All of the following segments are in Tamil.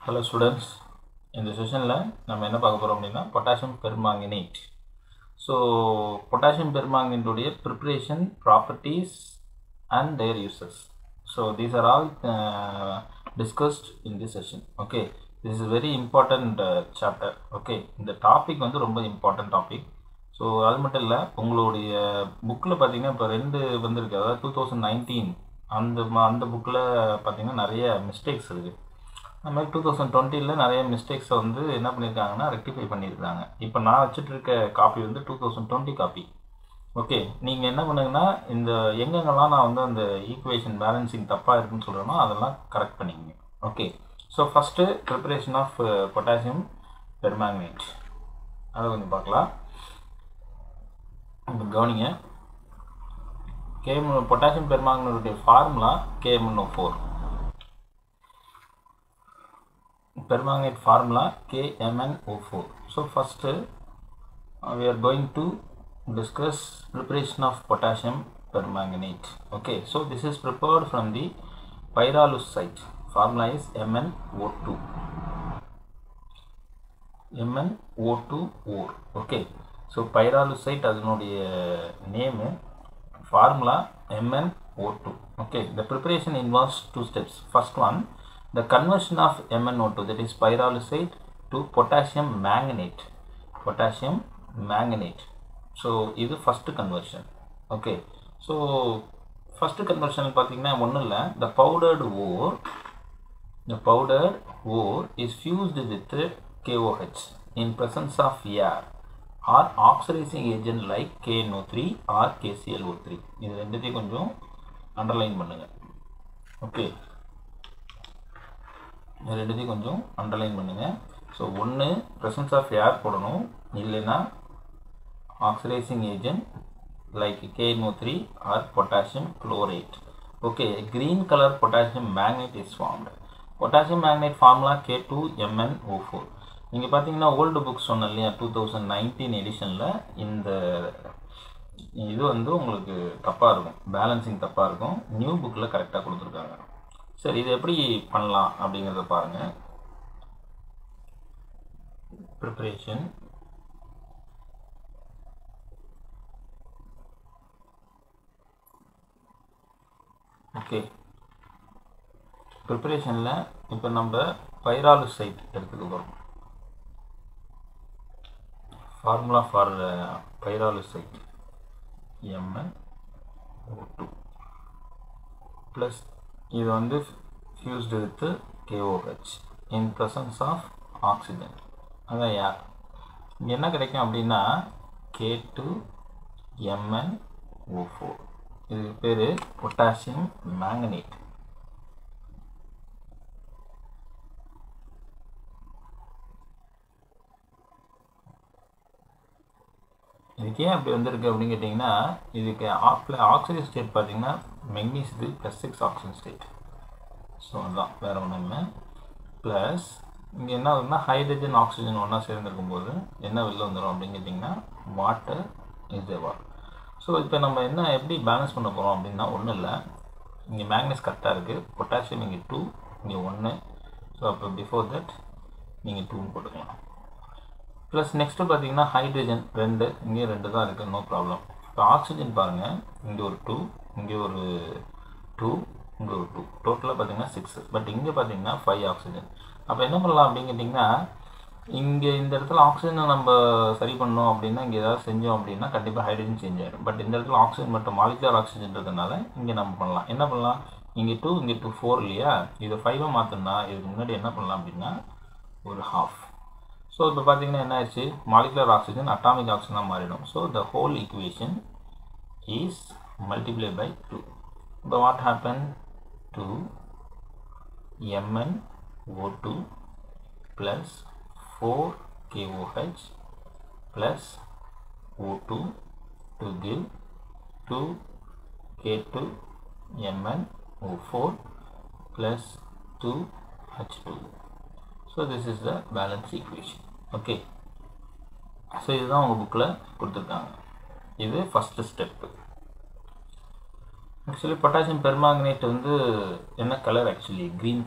ஹலோ ஸ்டூடெண்ட்ஸ் இந்த செஷனில் நம்ம என்ன பார்க்க போகிறோம் அப்படின்னா பொட்டாசியம் பெர்மாங்கனேட் ஸோ பொட்டாசியம் பெர்மாங்கனேட்டுடைய preparation properties and their uses so these are all discussed in the session okay this is very important chapter okay இந்த டாபிக் வந்து ரொம்ப இம்பார்ட்டன்ட் டாபிக் ஸோ அது மட்டும் இல்லை உங்களுடைய புக்கில் பார்த்தீங்கன்னா இப்போ ரெண்டு வந்திருக்கு அதாவது டூ தௌசண்ட் நைன்டீன் அந்த ம- அந்த புக்கில் பார்த்தீங்கன்னா நிறைய மிஸ்டேக்ஸ் இருக்குது அது மாதிரி டூ தௌசண்ட் டுவெண்ட்டியில் நிறைய மிஸ்டேக்ஸை வந்து என்ன பண்ணியிருக்காங்கன்னா ரெக்டிஃபை பண்ணியிருக்காங்க இப்போ நான் வச்சுட்டு இருக்க காப்பி வந்து two thousand twenty copy okay நீங்கள் என்ன பண்ணுங்கன்னா இந்த எங்கெங்கெல்லாம் நான் வந்து அந்த ஈக்குவேஷன் பேலன்சிங் தப்பாக இருக்குன்னு சொல்கிறேனோ அதெல்லாம் கரெக்ட் பண்ணிக்கங்க okay so first preparation of potassium permanganate அதை கொஞ்சம் பார்க்கலாம் இப்போ கவனிங்க கேஎம் பொட்டாசியம் பெர்மாங்கனேட்டுடைய formula K M N O four permanganate formula KMnO4. So first uh, we are going to discuss preparation of potassium permanganate. Okay, so this is prepared from the pyrolusite. Formula is MnO2. MnO2 ore. Okay, so pyrolusite அதனுடைய name formula MnO2. Okay, the preparation involves two steps. First one, the conversion of MnO2 that is pyrolusite to potassium manganate. Potassium manganate. So இது first conversion. Okay, so first conversion பார்த்தீங்கன்னா ஒன்றும் இல்லை the powdered ore the powdered ore is fused with KOH in presence of air or oxidizing agent like KNO3 or KClO3 இது ரெண்டுத்தையும் கொஞ்சம் அண்டர்லைன் பண்ணுங்க ஓகே இது ரெண்டுத்தையும் கொஞ்சம் அண்டர்லைன் பண்ணுங்க ஸோ ஒன்று presence ஆஃப் ஏர் போடணும் இல்லைன்னா oxidising agent like KNO3 or potassium chlorate okay green colour potassium manganate is formed potassium manganate formula K two M N O four நீங்கள் பார்த்தீங்கன்னா ஓல்டு புக்ஸ் சொன்னேன் இல்லையா டூ தௌசண்ட் நைன்டீன் எடிஷனில் இந்த இது வந்து உங்களுக்கு தப்பாக இருக்கும் பேலன்சிங் தப்பாக இருக்கும் நியூ புக்கில் கரெக்டாக கொடுத்துருக்காங்க சரி இது எப்படி பண்ணலாம் அப்படிங்கிறத பாருங்கள் ப்ரிப்ரேஷன் ஓகே ப்ரிப்பரேஷனில் இப்போ நம்ம பைராலுசைட் எடுத்துக்க போகிறோம் formula for pyrolusite M N O two plus இது வந்து fused with K O H in presence of oxygen அதான் யார் இங்கே என்ன கிடைக்கும் அப்படின்னா K two MN O four இது பேர் பொட்டாசியம் மேங்கனேட் இதுக்கு ஏன் அப்படி வந்திருக்கு அப்படின்னு கேட்டிங்கன்னா இதுக்கு ஆக்சிஜன் ஸ்டேட் பார்த்தீங்கன்னா மெக்னீஸ் இது plus six oxygen state so அதுதான் வேறு ஒன்றும் இல்லை ப்ளஸ் இங்கே என்ன ஆகுதுன்னா ஹைட்ரஜன் ஆக்சிஜன் ஒன்றா சேர்ந்துருக்கும் போது என்ன வெளில வந்துடும் அப்படின்னு கேட்டிங்கன்னா வாட்டர் இஸ் எவார் ஸோ இப்போ நம்ம என்ன எப்படி பேலன்ஸ் பண்ண போகிறோம் அப்படின்னா ஒன்றும் இல்லை இங்கே மேக்னஸ் கரெக்டாக இருக்குது பொட்டாசியம் இங்கே டூ இங்கே ஒன்று ஸோ அப்போ பிஃபோர் தட் நீங்கள் டூன்னு போட்டுக்கலாம் ப்ளஸ் நெக்ஸ்ட்டு பார்த்தீங்கன்னா ஹைட்ரஜன் ரெண்டு இங்கேயும் ரெண்டு தான் இருக்குது நோ ப்ராப்ளம் இப்போ ஆக்சிஜன் பாருங்கள் இங்கே ஒரு டூ இங்கே ஒரு டூ இங்கே ஒரு டூ டோட்டலாக பார்த்தீங்கன்னா சிக்ஸ் பட் இங்கே பார்த்தீங்கன்னா ஃபைவ் ஆக்சிஜன் அப்போ என்ன பண்ணலாம் அப்படின்னு கேட்டிங்கன்னா இங்கே இந்த இடத்துல ஆக்சிஜனை நம்ம சரி பண்ணோம் அப்படின்னா இங்கே ஏதாவது செஞ்சோம் அப்படின்னா கண்டிப்பாக ஹைட்ரஜன் சேஞ்ச் ஆயிடும் பட் இந்த இடத்துல ஆக்சிஜன் மட்டும் மாலிகுலர் ஆக்சிஜன் இருக்கிறதுனால இங்கே நம்ம பண்ணலாம் என்ன பண்ணலாம் இங்கே டூ இங்கே டூ ஃபோர் இல்லையா இதை ஃபைவாக மாற்றணும்னா இதுக்கு முன்னாடி என்ன பண்ணலாம் அப்படின்னா ஒரு ஹாஃப் ஸோ இப்போ பார்த்தீங்கன்னா என்ன ஆயிடுச்சு மாலிகுலர் ஆக்சிஜன் அட்டாமிக் ஆக்சிஜனாக மாறிடும் so the whole equation is multiply by two இப்போ what happen two MN O two plus four K O H plus O two to give two K two MN O four plus two H two so this is the balance equation okay so இதுதான் உங்கள் புக்கில் கொடுத்துருக்காங்க இது first step actually potassium permanganate வந்து என்ன கலர் ஆக்சுவலி க்ரீன் கலர்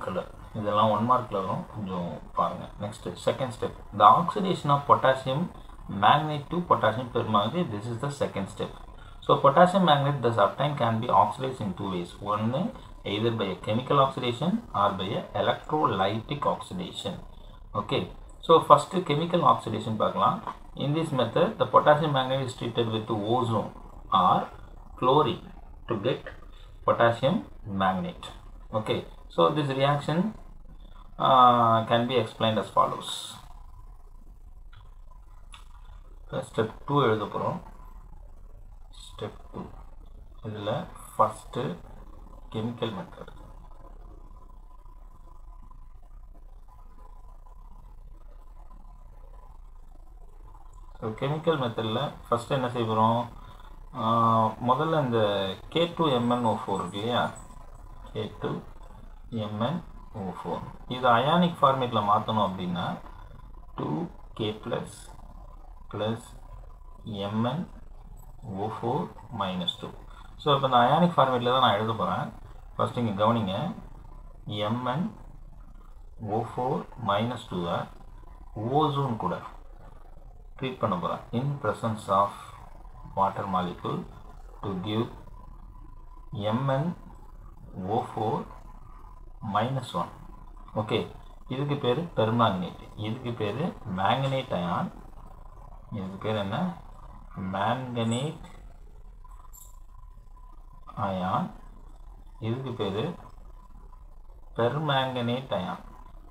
இதெல்லாம் ஒன் மார்க்கில் வரும் கொஞ்சம் பாருங்கள் next second step the oxidation of potassium manganate to potassium permanganate this is the second step so potassium manganate the sometime can be oxidize in two ways ஒன்று either by a chemical oxidation or by a electrolytic oxidation okay so first chemical oxidation பார்க்கலாம் in this method the potassium manganate is treated with ozone or chlorine to get potassium manganate okay so this reaction uh, can be explained as follows step two எழுத போகிறோம் ஸ்டெப் டூ இதில் first chemical method so chemical மெத்தடில் ஃபஸ்ட்டு என்ன செய்ய போகிறோம் முதல்ல இந்த கே டூ எம்என்ஓ ஃபோர் இருக்கு இல்லையா கே டூ எம்என்ஓ ஃபோர் இது அயானிக் ஃபார்மேட்டில் மாற்றணும் அப்படின்னா two K plus plus M N O four minus two so இப்போ இந்த அயானிக் ஃபார்மேட்டில் தான் நான் எழுத போகிறேன் ஃபஸ்ட் இங்கே கவனிங்க எம்என் ஓ ஃபோர் மைனஸ் டூவை ஓசோன் கூட ட்ரீட் பண்ண போகிறேன் in presence of water molecule to give M N O four minus one okay இதுக்கு பேர் பெர்மாங்கனேட் இதுக்கு பேர் மேங்கனேட் அயான் இதுக்கு பேர் என்ன மேங்கனேட் அயான் இதுக்கு பேர் permanganate ion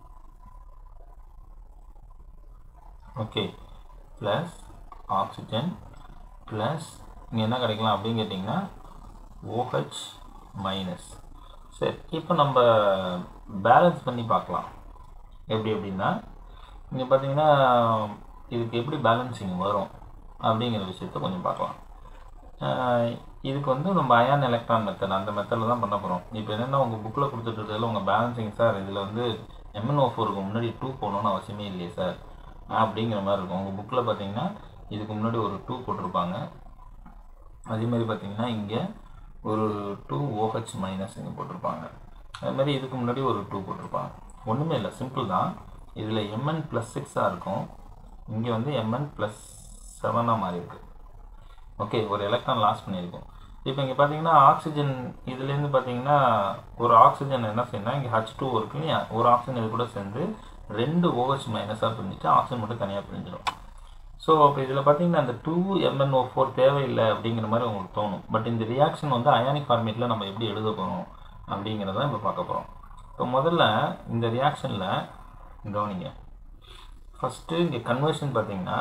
okay plus oxygen plus இங்கே என்ன கிடைக்கலாம் அப்படின்னு கேட்டிங்கன்னா ஓஹெச் மைனஸ் சரி இப்போ நம்ம பேலன்ஸ் பண்ணி பார்க்கலாம் எப்படி அப்படின்னா இங்கே பார்த்தீங்கன்னா இதுக்கு எப்படி பேலன்சிங் வரும் அப்படிங்கிற விஷயத்த கொஞ்சம் பார்க்கலாம் இதுக்கு வந்து நம்ம அயான் எலக்ட்ரான் மெத்தட் அந்த மெத்தடில் தான் பண்ண போகிறோம் இப்போ என்னென்னா உங்கள் புக்கில் கொடுத்துட்டு உங்கள் பேலன்சிங் சார் இதில் வந்து எம்என்ஓ ஃபோருக்கு முன்னாடி டூ போகணுன்னு அவசியமே இல்லையே சார் அப்படிங்கிற மாதிரி இருக்கும் உங்கள் புக்கில் பார்த்தீங்கன்னா இதுக்கு முன்னாடி ஒரு டூ போட்டிருப்பாங்க அதேமாதிரி பார்த்தீங்கன்னா இங்கே ஒரு டூ ஓஹெச் மைனஸ் இங்கே போட்டிருப்பாங்க அது மாதிரி இதுக்கு முன்னாடி ஒரு டூ போட்டிருப்பாங்க ஒன்றுமே இல்லை சிம்பிள் தான் இதில் எம்என் ப்ளஸ் சிக்ஸாக இருக்கும் இங்கே வந்து எம்என் ப்ளஸ் செவனாக மாறி இருக்குது ஓகே ஒரு எலக்ட்ரான் லாஸ் பண்ணியிருக்கோம் இப்போ இங்கே பார்த்தீங்கன்னா ஆக்சிஜன் இதுலேருந்து பார்த்தீங்கன்னா ஒரு ஆக்சிஜன் என்ன செய்யணும் இங்கே ஹச் டூ இருக்கு இல்லையா ஒரு ஆக்சிஜன் இது கூட சேர்ந்து ரெண்டு ஓஹெச் மைனஸாக பிரிஞ்சுட்டு ஆக்சிஜன் மட்டும் தனியாக பிரிஞ்சிடும் ஸோ அப்போ இதில் பார்த்தீங்கன்னா அந்த டூ எம்என்ஓ ஃபோர் தேவையில்லை அப்படிங்கிற மாதிரி உங்களுக்கு தோணும் பட் இந்த ரியாக்ஷன் வந்து அயானிக் ஃபார்மேட்டில் நம்ம எப்படி எழுத போகிறோம் அப்படிங்கிறத இப்போ பார்க்க போகிறோம் இப்போ முதல்ல இந்த ரியாக்ஷனில் கவனிங்க ஃபஸ்ட்டு இங்கே கன்வர்ஷன் பார்த்தீங்கன்னா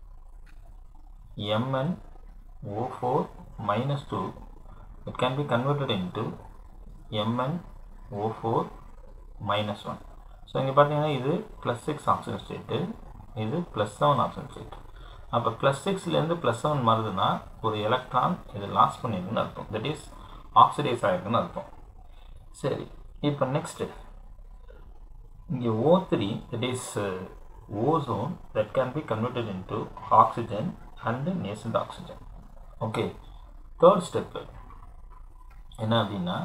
mn O4 minus 2 it can be converted into mn O4 minus 1 so இங்கே பார்த்தீங்கன்னா இது ப்ளஸ் சிக்ஸ் ஆக்சிஜன் ஸ்டேட்டு இது ப்ளஸ் செவன் ஆக்சிஜன் ஸ்டேட் அப்போ ப்ளஸ் சிக்ஸ்லேருந்து ப்ளஸ் செவன் மாறுதுன்னா ஒரு எலக்ட்ரான் இது லாஸ் பண்ணியிருக்குன்னு அர்த்தம் தட் இஸ் ஆக்சிடைஸ் ஆகிருக்குன்னு அர்த்தம் சரி இப்போ நெக்ஸ்ட்டு இங்கே O three that is ozone that can be converted into oxygen and nascent oxygen okay third step என்ன அப்படின்னா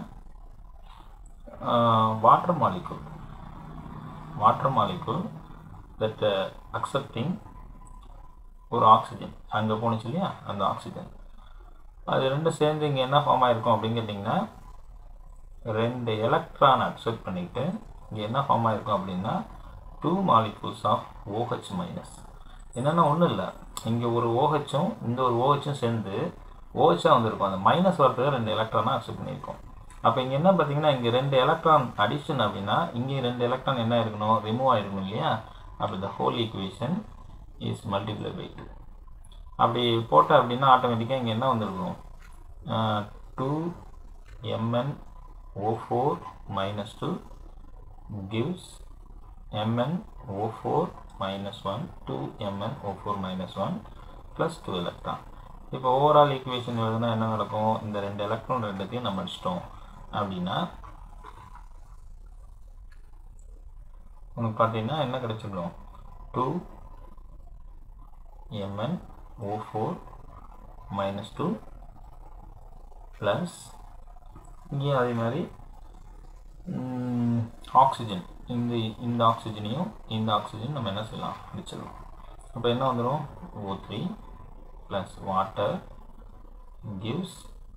water molecule water molecule that accepting ஒரு ஆக்சிஜன் அங்கே போணுச்சு இல்லையா அந்த ஆக்சிஜன் அது ரெண்டும் சேர்ந்து இங்கே என்ன ஃபார்ம் ஆகிருக்கும் அப்படின்னு கேட்டிங்கன்னா ரெண்டு எலக்ட்ரான் அக்செப்ட் பண்ணிக்கிட்டு இங்கே என்ன ஃபார்ம் ஆகிருக்கும் அப்படின்னா two molecules of O H minus என்னென்னா ஒன்றும் இல்லை இங்கே ஒரு ஓஹெச்சும் இந்த ஒரு ஓஹெச்சும் சேர்ந்து ஓஹெச்சாக வந்திருக்கும் அந்த மைனஸ் வரத்துக்கு ரெண்டு எலக்ட்ரானாக அக்செப்ட் பண்ணியிருக்கோம் அப்போ இங்கே என்ன பார்த்தீங்கன்னா இங்கே ரெண்டு எலக்ட்ரான் அடிஷன் அப்படின்னா இங்கே ரெண்டு எலக்ட்ரான் என்ன இருக்கணும் ரிமூவ் ஆகிருக்கணும் இல்லையா அப்போ இந்த whole equation is multiply by two அப்படி போட்ட அப்படின்னா ஆட்டோமேட்டிக்காக இங்கே என்ன வந்திருக்கும் two MN O four minus two gives mn O4 minus 1 2 mn O4 minus 1 plus 2 electron இப்போ ஓவரால் ஈக்குவேஷன் எழுதுனா என்ன நடக்கும் இந்த ரெண்டு எலக்ட்ரான் ரெண்டுத்தையும் நம்ம அடிச்சிட்டோம் அப்படின்னா உனக்கு பார்த்தீங்கன்னா என்ன கிடைச்சிடும் two MN O four minus two plus இங்கேயும் அதே மாதிரி ஆக்சிஜன் இந்த இந்த ஆக்சிஜனையும் இந்த ஆக்சிஜன் நம்ம என்ன செய்யலாம் அடிச்சிடலாம் அப்போ என்ன வந்துடும் O three plus water gives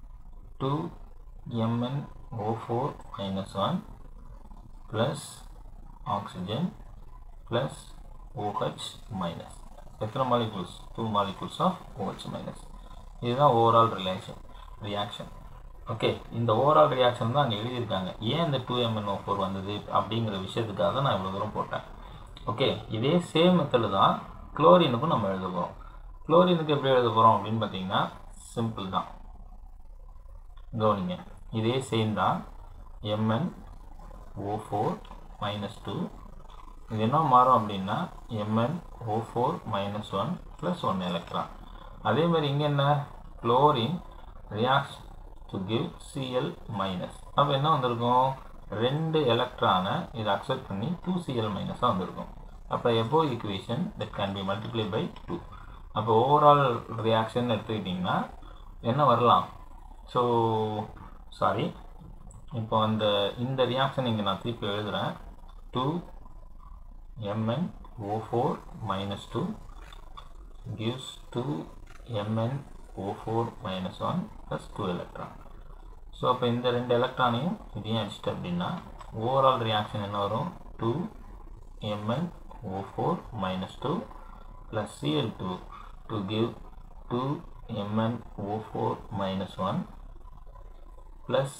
2 MnO4 minus 1 plus oxygen plus OH minus எத்தனை molecules two molecules of OH minus இதுதான் ஓவரால் ரிலேஷன் ரியாக்ஷன் ஓகே இந்த ஓவரால் ரியாக்ஷன் தான் அங்கே எழுதியிருக்காங்க ஏன் இந்த டூ எம்என்ஓ ஃபோர் வந்தது அப்படிங்கிற விஷயத்துக்காக நான் இவ்வளோ தூரம் போட்டேன் ஓகே இதே சேம் மெத்தடு தான் குளோரினுக்கும் நம்ம எழுத போகிறோம் குளோரினுக்கு எப்படி எழுத போகிறோம் அப்படின்னு பார்த்தீங்கன்னா சிம்பிள் தான் கவனிங்க இதே சேம் தான் M N O four minus two இது என்ன மாறும் அப்படின்னா M N O four minus one plus one electron அதே மாதிரி இங்கே என்ன chlorine react to give C L minus அப்போ என்ன வந்திருக்கும் ரெண்டு எலக்ட்ரானை இதை அக்செப்ட் பண்ணி டூ சிஎல் மைனஸாக வந்திருக்கும் அப்போ above equation that can be multiply by two அப்போ ஓவரால் ரியாக்ஷன் எடுத்துக்கிட்டிங்கன்னா என்ன வரலாம் ஸோ சாரி இப்போ அந்த இந்த ரியாக்ஷன் இங்கே நான் திருப்பி எழுதுகிறேன் two MN O four minus two gives 2 Mn O4 minus 1 plus 2 electron so அப்போ இந்த ரெண்டு எலக்ட்ரானையும் இதையும் அடிச்சிட்டு அப்படின்னா ஓவரால் ரியாக்ஷன் என்ன வரும் two MN O four minus two plus C L two to give two MN O four minus one plus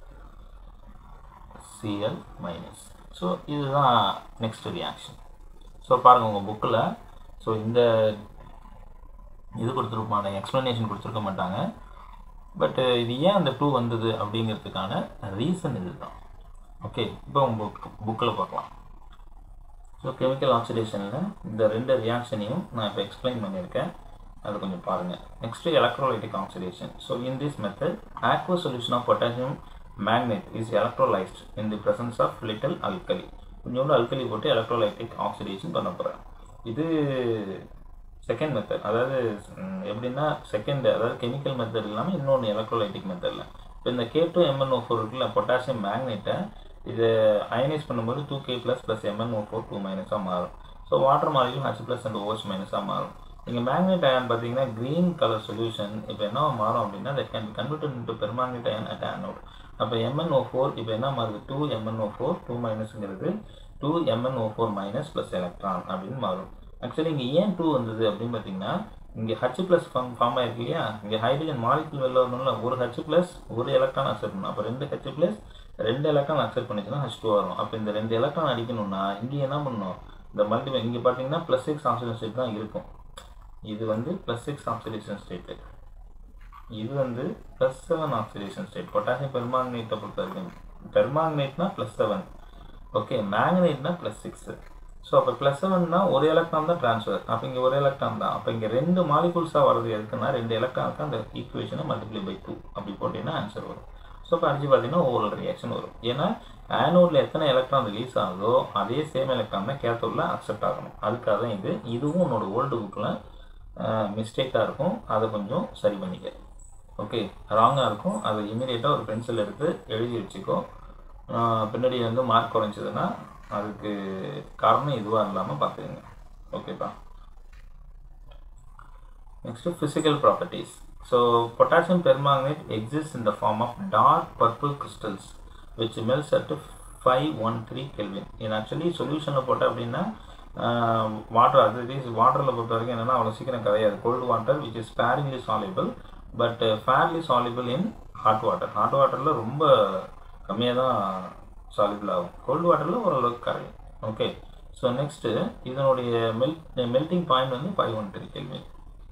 C L minus so இதுதான் நெக்ஸ்ட் ரியாக்ஷன் ஸோ பாருங்கள் உங்கள் புக்கில் ஸோ இந்த இது கொடுத்துருப்பான எக்ஸ்ப்ளனேஷன் கொடுத்துருக்க மாட்டாங்க பட் இது ஏன் அந்த டூ வந்தது அப்படிங்கிறதுக்கான ரீசன் இதுதான் ஓகே இப்போ உங்கள் புக் புக்கில் பார்க்கலாம் ஸோ கெமிக்கல் ஆக்சிடேஷனில் இந்த ரெண்டு ரியாக்ஷனையும் நான் இப்போ எக்ஸ்பிளைன் பண்ணியிருக்கேன் அது கொஞ்சம் பாருங்கள் next electrolytic oxidation so in this method aqueous solution of potassium manganate is electrolysed in the presence of little alkali கொஞ்சோண்டு அல்கலி போட்டு எலக்ட்ரோலைட்டிக் ஆக்சிடேஷன் பண்ண போகிறேன் இது செகண்ட் மெத்தட் அதாவது ம், எப்படின்னா செகண்ட் அதாவது கெமிக்கல் மெத்தட் இல்லாமல் இன்னொன்று எலக்ட்ரோலைட்டிக் மெத்தடில் இப்போ இந்த கே டூ எம்என்ஓ ஃபோர் இருக்குல்ல பொட்டாசியம் மேக்னெட்டை இதை அயனைஸ் பண்ணும்போது two K plus plus M N O four two மைனஸாக மாறும் so water molecule H plus and O H மைனஸாக மாறும் நீங்கள் மேக்னெட் அயன் பார்த்தீங்கன்னா க்ரீன் கலர் சொல்யூஷன் இப்போ என்ன மாறும் அப்படின்னா that can be converted into permanganate ion at anode அப்போ எம்என்ஓ ஃபோர் இப்போ என்ன மாறுது டூ எம்என்ஓ ஃபோர் டூ மைனஸ்ங்கிறது two M N O four minus plus electron அப்படின்னு மாறும் ஆக்சுவலி இங்கே ஏன் டூ வந்தது அப்படின்னு பார்த்தீங்கன்னா இங்கே ஹச் ப்ளஸ் ஃபார்ம் ஃபார்ம் ஆயிருக்கு இல்லையா இங்கே ஹைட்ரஜன் மாலிகுல் வெளில வரணும்ல ஒரு ஹச் ப்ளஸ் ஒரு எலக்ட்ரான் அக்செப்ட் பண்ணணும் அப்போ ரெண்டு ஹச் ப்ளஸ் ரெண்டு எலக்ட்ரான் அக்செப்ட் பண்ணிச்சுன்னா ஹச் டூ வரும் அப்போ இந்த ரெண்டு எலக்ட்ரான் அடிக்கணும்னா இங்கே என்ன பண்ணணும் இந்த மல்டிபிள் இங்கே பார்த்தீங்கன்னா ப்ளஸ் சிக்ஸ் ஆக்சிஜன் ஸ்டேட் தான் இருக்கும் இது வந்து ப்ளஸ் சிக்ஸ் ஆக்சிடேஷன் ஸ்டேட்டு இது வந்து plus seven oxidation state potassium பெர்மாங்கனேட்டை பொறுத்த வரைக்கும் பெர்மாங்கனேட்னா ப்ளஸ் செவன் ஓகே மேங்கனேட்னா ப்ளஸ் சிக்ஸு ஸோ அப்போ ப்ளஸ் செவன்னா ஒரு எலக்ட்ரான் தான் ட்ரான்ஸ்ஃபர் அப்போ இங்கே ஒரு எலக்ட்ரான் தான் அப்போ இங்கே ரெண்டு மாலிகூல்ஸாக வர்றது எதுக்குன்னா ரெண்டு எலக்ட்ரானுக்கு அந்த ஈக்குவேஷனை மல்டிப்ளை பை டூ அப்படி போட்டிங்கன்னா ஆன்சர் வரும் ஸோ இப்போ அடிச்சு பார்த்தீங்கன்னா ஓவரால் ரியாக்ஷன் வரும் ஏன்னா ஆனோடில் எத்தனை எலக்ட்ரான் ரிலீஸ் ஆகுதோ அதே சேம் எலக்ட்ரான் தான் கேத்தோடில் அக்செப்ட் ஆகணும் அதுக்காக தான் இது இதுவும் உன்னோட ஓல்டு புக்கில் மிஸ்டேக்காக இருக்கும் அதை கொஞ்சம் சரி பண்ணிக்க ஓகே ராங்காக இருக்கும் அதை இமீடியட்டாக ஒரு பென்சில் எடுத்து எழுதி வச்சுக்கோ ஆஹ் பின்னாடி வந்து மார்க் குறைஞ்சதுன்னா அதுக்கு காரணம் இதுவாக இல்லாமல் பார்த்துக்கங்க ஓகேப்பா Next, physical properties. So, potassium permanganate exists in the form of dark purple crystals which melts at 513 Kelvin. In actually solution போட்ட அப்படின்னா வாட்டர் அது இஸ் வாட்டரில் பொறுத்த வரைக்கும் என்னென்னா அவ்வளோ சீக்கிரம் கிடையாது cold water which is sparingly soluble but fairly soluble in hot water hot வாட்டரில் ரொம்ப கம்மியாக தான் சாலிபிள் ஆகும் கோல்டு வாட்டரில் ஓரளவுக்கு கரையும் ஓகே ஸோ நெக்ஸ்ட்டு இதனுடைய மெல் மெல்டிங் பாயிண்ட் வந்து five one three kelvin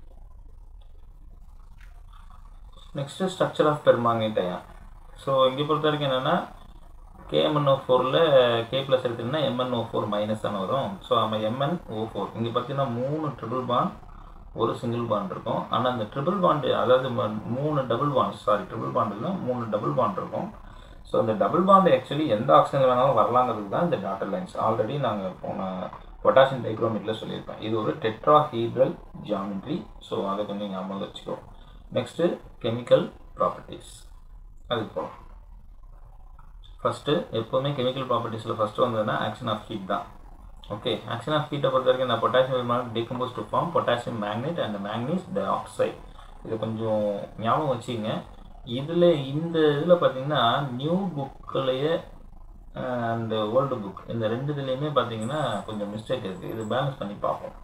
next structure of permanganate ion so இங்கே பொறுத்த வரைக்கும் என்னென்னா கேஎம்என்ஓ ஃபோரில் கே ப்ளஸ் எடுத்திங்கன்னா எம்என்ஓ ஃபோர் மைனஸ் தானே வரும் ஸோ நம்ம எம்என் ஓ ஃபோர் இங்கே பார்த்தீங்கன்னா மூணு ட்ரிபிள் பாண்ட் ஒரு சிங்கிள் பாண்ட் இருக்கும் ஆனால் அந்த ட்ரிபிள் பாண்டு அதாவது ம- மூணு double bond sorry triple bond இல்லை மூணு டபுள் பாண்ட் இருக்கும் ஸோ அந்த டபுள் பாண்டு ஆக்சுவலி எந்த ஆக்சிஜன் வேணாலும் வரலாங்கிறதுக்கு தான் இந்த டாட்டர் லைன்ஸ் ஆல்ரெடி நாங்கள் போன பொட்டாசியம் டைக்ரோமீட்டில் சொல்லியிருப்பேன் இது ஒரு டெட்ராஹீட்ரல் ஜாமெட்ரி ஸோ அதை கொஞ்சம் ஞாபகம் வச்சுக்கோ நெக்ஸ்ட்டு கெமிக்கல் ப்ராப்பர்ட்டிஸ் அதுக்கு போகலாம் ஃபஸ்ட்டு எப்போவுமே கெமிக்கல் ப்ராப்பர்ட்டிஸில் ஃபஸ்ட்டு வந்ததுன்னா ஆக்ஷன் ஆஃப் ஹீட் தான் ஓகே ஆக்ஷன் ஆஃப் ஹீட்டை பொறுத்த வரைக்கும் இந்த potassium decompose to form potassium manganate and manganese dioxide இது கொஞ்சம் ஞாபகம் வச்சுங்க இதில் இந்த இதில் பார்த்தீங்கன்னா நியூ புக்கிலேயே அந்த ஓல்டு புக் இந்த ரெண்டு இதுலேயுமே பார்த்தீங்கன்னா கொஞ்சம் மிஸ்டேக் இருக்குது இது பேலன்ஸ் பண்ணி பார்ப்போம்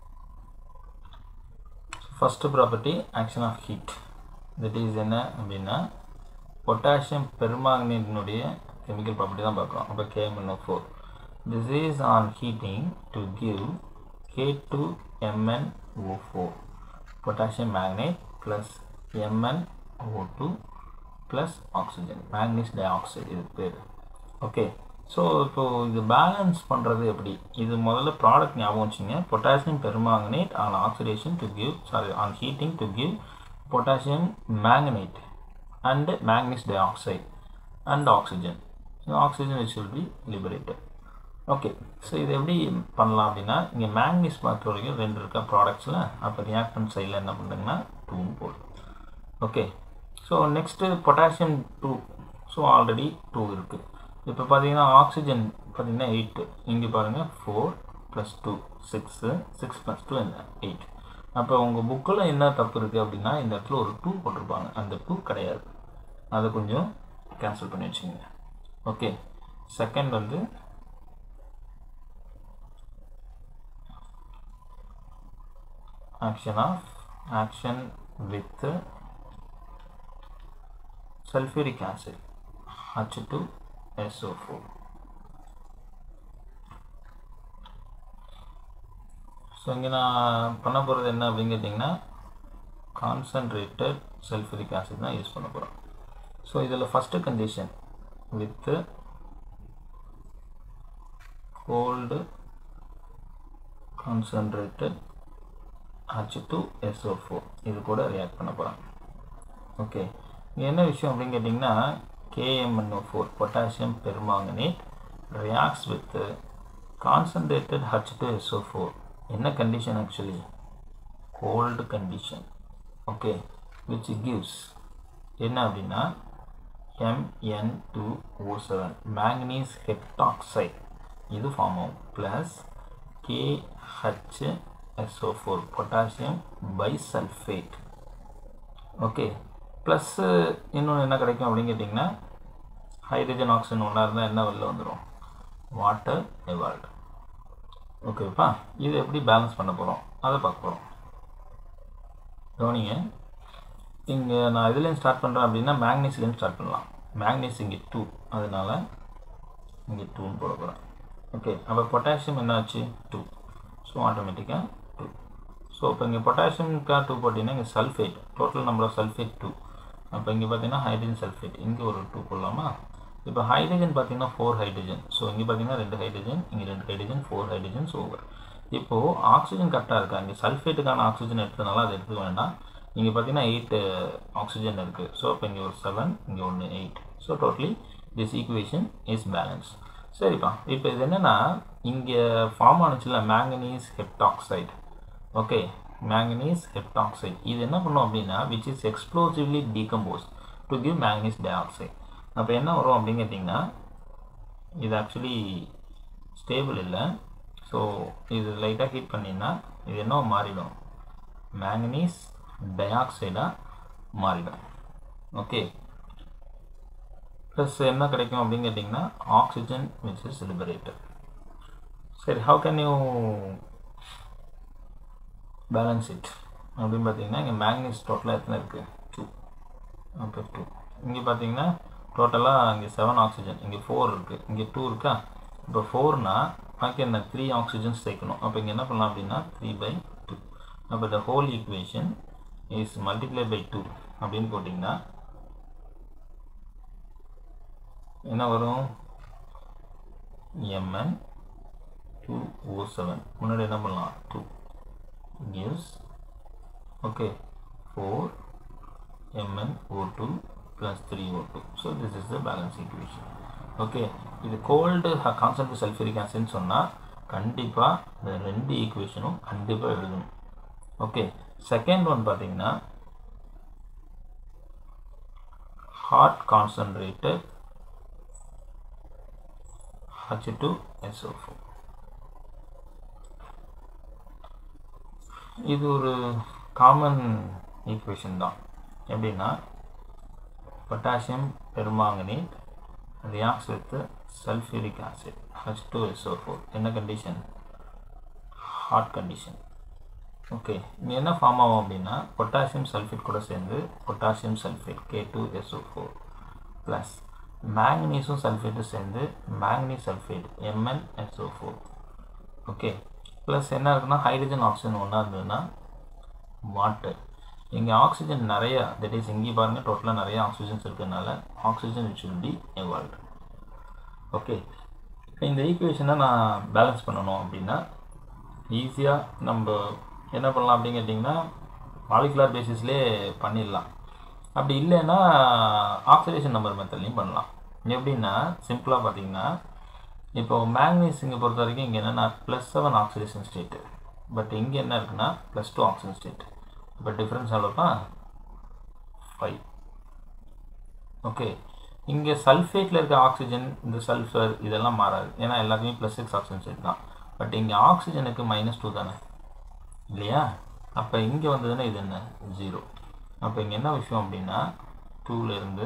first property action of heat that is என்ன அப்படின்னா பொட்டாசியம் பெருமாங்கனேட்டினுடைய கெமிக்கல் ப்ராப்பர்ட்டி தான் பார்க்குறோம் அப்போ K M N O four this is on heating to give K two M N O four potassium manganate plus M N O two plus oxygen manganese dioxide இது பேர் ஓகே ஸோ இப்போது இது பேலன்ஸ் பண்ணுறது எப்படி இது முதல்ல ப்ராடக்ட் ஞாபகம் வச்சுங்க potassium permanganate on oxidation to give sorry on heating to give potassium manganate and manganese dioxide and oxygen oxygen which will be liberated okay so இது எப்படி பண்ணலாம் அப்படின்னா இங்கே மேக்னீஸ் பார்த்த வரைக்கும் ரெண்டு இருக்கா ப்ராடக்ட்ஸில் அப்போ ரியாக்டன் சைடில் என்ன பண்ணுறீங்கன்னா டூன்னு போடும் okay so next potassium two so already two இருக்குது இப்போ பார்த்தீங்கன்னா ஆக்சிஜன் பார்த்தீங்கன்னா எயிட்டு இங்கே பாருங்கள் four plus two six six plus two என்ன எயிட் அப்போ உங்கள் புக்கில் என்ன தப்பு இருக்குது அப்படின்னா இந்த இடத்துல ஒரு டூ போட்டிருப்பாங்க அந்த டூ கிடையாது அதை கொஞ்சம் கேன்சல் பண்ணி வச்சுக்கோங்க ஓகே செகண்ட் வந்து action of action with sulfuric acid H2SO4 so இங்கே நான் பண்ண போகிறது என்ன அப்படின்னு கேட்டிங்கன்னா கான்சன்ட்ரேட்டட் சல்ஃபரிக் ஆசிட் தான் யூஸ் பண்ண போகிறோம் ஸோ இதில் first condition with cold concentrated H2SO4 இது கூட ரியாக்ட் பண்ண போகிறாங்க ஓகே என்ன விஷயம் அப்படின்னு கேட்டிங்கன்னா KMNO4 potassium permanganate reacts with concentrated H2SO4 என்ன condition actually cold condition okay which gives என்ன அப்படின்னா MN2O7 மேங்கனீஸ் ஹெப்டாக்சைடு இது ஃபார்ம் ஆகும் plus KH SO4 potassium bisulfate okay plus இன்னொன்று என்ன கிடைக்கும் அப்படின்னு கேட்டிங்கன்னா ஹைட்ரஜன் ஆக்சிஜன் ஒன்றா இருந்தால் என்ன வெளில வந்துடும் வாட்டர் எவால்டு ஓகேப்பா இது எப்படி பேலன்ஸ் பண்ண போகிறோம் அதை பார்க்க போகிறோம் கவனிங்க இங்கே நான் இதுலேயும் ஸ்டார்ட் பண்ணுறேன் அப்படின்னா மேக்னீஸ்லேயும் ஸ்டார்ட் பண்ணலாம் மேக்னீஸ் இங்கே டூ அதனால் இங்கே டூன்னு போட போகிறேன் ஓகே அப்போ பொட்டாசியம் என்னாச்சு டூ ஸோ ஆட்டோமேட்டிக்காக டூ ஸோ இப்போ இங்கே பொட்டாசியம்க்காக டூ போட்டிங்கன்னா இங்கே sulphate total number of sulphate two அப்போ இங்கே பார்த்தீங்கன்னா ஹைட்ரஜன் சல்ஃபேட் இங்கே ஒரு டூ போடலாமா இப்போ ஹைட்ரஜன் பார்த்தீங்கன்னா ஃபோர் ஹைட்ரஜன் ஸோ இங்கே பார்த்தீங்கன்னா ரெண்டு ஹைட்ரஜன் இங்கே ரெண்டு ஹைட்ரஜன் ஃபோர் ஹைட்ரஜன்ஸ் ஓவர் இப்போது ஆக்சிஜன் கரெக்டாக இருக்கா இங்கே சல்ஃபேட்டுக்கான ஆக்சிஜன் எடுத்ததுனால அதை எடுத்துக்க வேண்டாம் இங்கே பார்த்தீங்கன்னா எயிட் ஆக்சிஜன் இருக்குது ஸோ இப்போ இங்கே ஒரு செவன் இங்கே ஒன்று eight so totally this equation is balance சரிப்பா இப்போ இது என்னென்னா இங்கே ஃபார்ம் ஆனிச்சுல manganese heptoxide okay manganese heptoxide இது என்ன பண்ணும் அப்படின்னா which is explosively decompose to give manganese dioxide அப்போ என்ன வரும் அப்படின்னு கேட்டிங்கன்னா இது ஆக்சுவலி ஸ்டேபிள் இல்லை ஸோ இது லைட்டாக ஹீட் பண்ணிங்கன்னா இது என்ன மாறிடும் மேங்கனீஸ் டை ஆக்சைடாக மாறிடும் ஓகே ப்ளஸ் என்ன கிடைக்கும் அப்படின்னு கேட்டிங்கன்னா ஆக்சிஜன் விச் இஸ் லிபரேட்டட் சரி how can you balance it அப்படின்னு பார்த்தீங்கன்னா இங்கே மேக்னீஸ் டோட்டலாக எத்தனை இருக்குது டூ அப்போ டூ இங்கே பார்த்தீங்கன்னா டோட்டலாக இங்கே செவன் ஆக்சிஜன் இங்கே ஃபோர் இருக்குது இங்கே டூ இருக்கா இப்போ ஃபோர்னா பாக்கி என்ன த்ரீ ஆக்சிஜன் சேர்க்கணும் அப்போ இங்கே என்ன பண்ணலாம் அப்படின்னா த்ரீ பை டூ அப்போ the whole equation is multiply by two அப்படின்னு போட்டிங்கன்னா என்ன வரும் எம்என் டூ ஓ செவன் முன்னாடி என்ன பண்ணலாம் two gives okay 4 MnO2 plus 3O2 so this is the balance equation okay இது கோல்டு கான்சன்ட்ரேட் சல்ஃபரிக் ஆசிட்னு சொன்னால் கண்டிப்பாக இந்த ரெண்டு ஈக்குவேஷனும் கண்டிப்பாக எழுதணும் ஓகே செகண்ட் ஒன் பார்த்தீங்கன்னா hot concentrated H two SO four இது ஒரு காமன் ஈக்குவேஷன் தான் எப்படின்னா potassium permanganate reacts with sulfuric acid H2SO4 என்ன கண்டிஷன் ஹாட் கண்டிஷன் ஓகே இங்கே என்ன ஃபார்ம் ஆகும் அப்படின்னா பொட்டாசியம் சல்ஃபேட் கூட சேர்ந்து potassium sulphate K two SO four plus மேங்கனீஸும் சல்ஃபேட்டும் சேர்ந்து manganese sulphate M N S O four okay plus என்ன இருக்குன்னா ஹைட்ரஜன் ஆக்சிஜன் ஒன்றா இருந்ததுன்னா வாட்டர் இங்கே ஆக்சிஜன் நிறைய தட் இஸ் இங்கே பாருங்கள் டோட்டலாக நிறைய ஆக்சிஜன்ஸ் இருக்கிறதுனால oxygen it should be evolved okay இப்போ இந்த ஈக்குவேஷனை நான் பேலன்ஸ் பண்ணணும் அப்படின்னா ஈஸியாக நம்ம என்ன பண்ணலாம் அப்படின்னு கேட்டிங்கன்னா மாலிகுலர் பேசிஸ்லேயே பண்ணிடலாம் அப்படி இல்லைன்னா ஆக்சிடேஷன் நம்பர் மெத்தட்லையும் பண்ணலாம் எப்படின்னா சிம்பிளாக பார்த்தீங்கன்னா இப்போ மேக்னீஸ் இங்கே பொறுத்த வரைக்கும் இங்கே என்னென்னா plus seven oxidation state but இங்கே என்ன இருக்குன்னா ப்ளஸ் டூ ஆக்சிஜன் ஸ்டேட் இப்போ டிஃப்ரென்ஸ் எவ்வளோப்பா ஃபைவ் ஓகே இங்கே சல்ஃபேட்டில் இருக்க ஆக்சிஜன் இந்த சல்ஃபர் இதெல்லாம் மாறாது ஏன்னா எல்லாத்தையுமே ப்ளஸ் சிக்ஸ் ஆக்சிஜன் ஸ்டேட் தான் பட் இங்கே ஆக்சிஜனுக்கு மைனஸ் டூ தானே இல்லையா அப்போ இங்கே வந்ததுன்னா இது என்ன ஜீரோ அப்போ இங்கே என்ன விஷயம் அப்படின்னா டூலேருந்து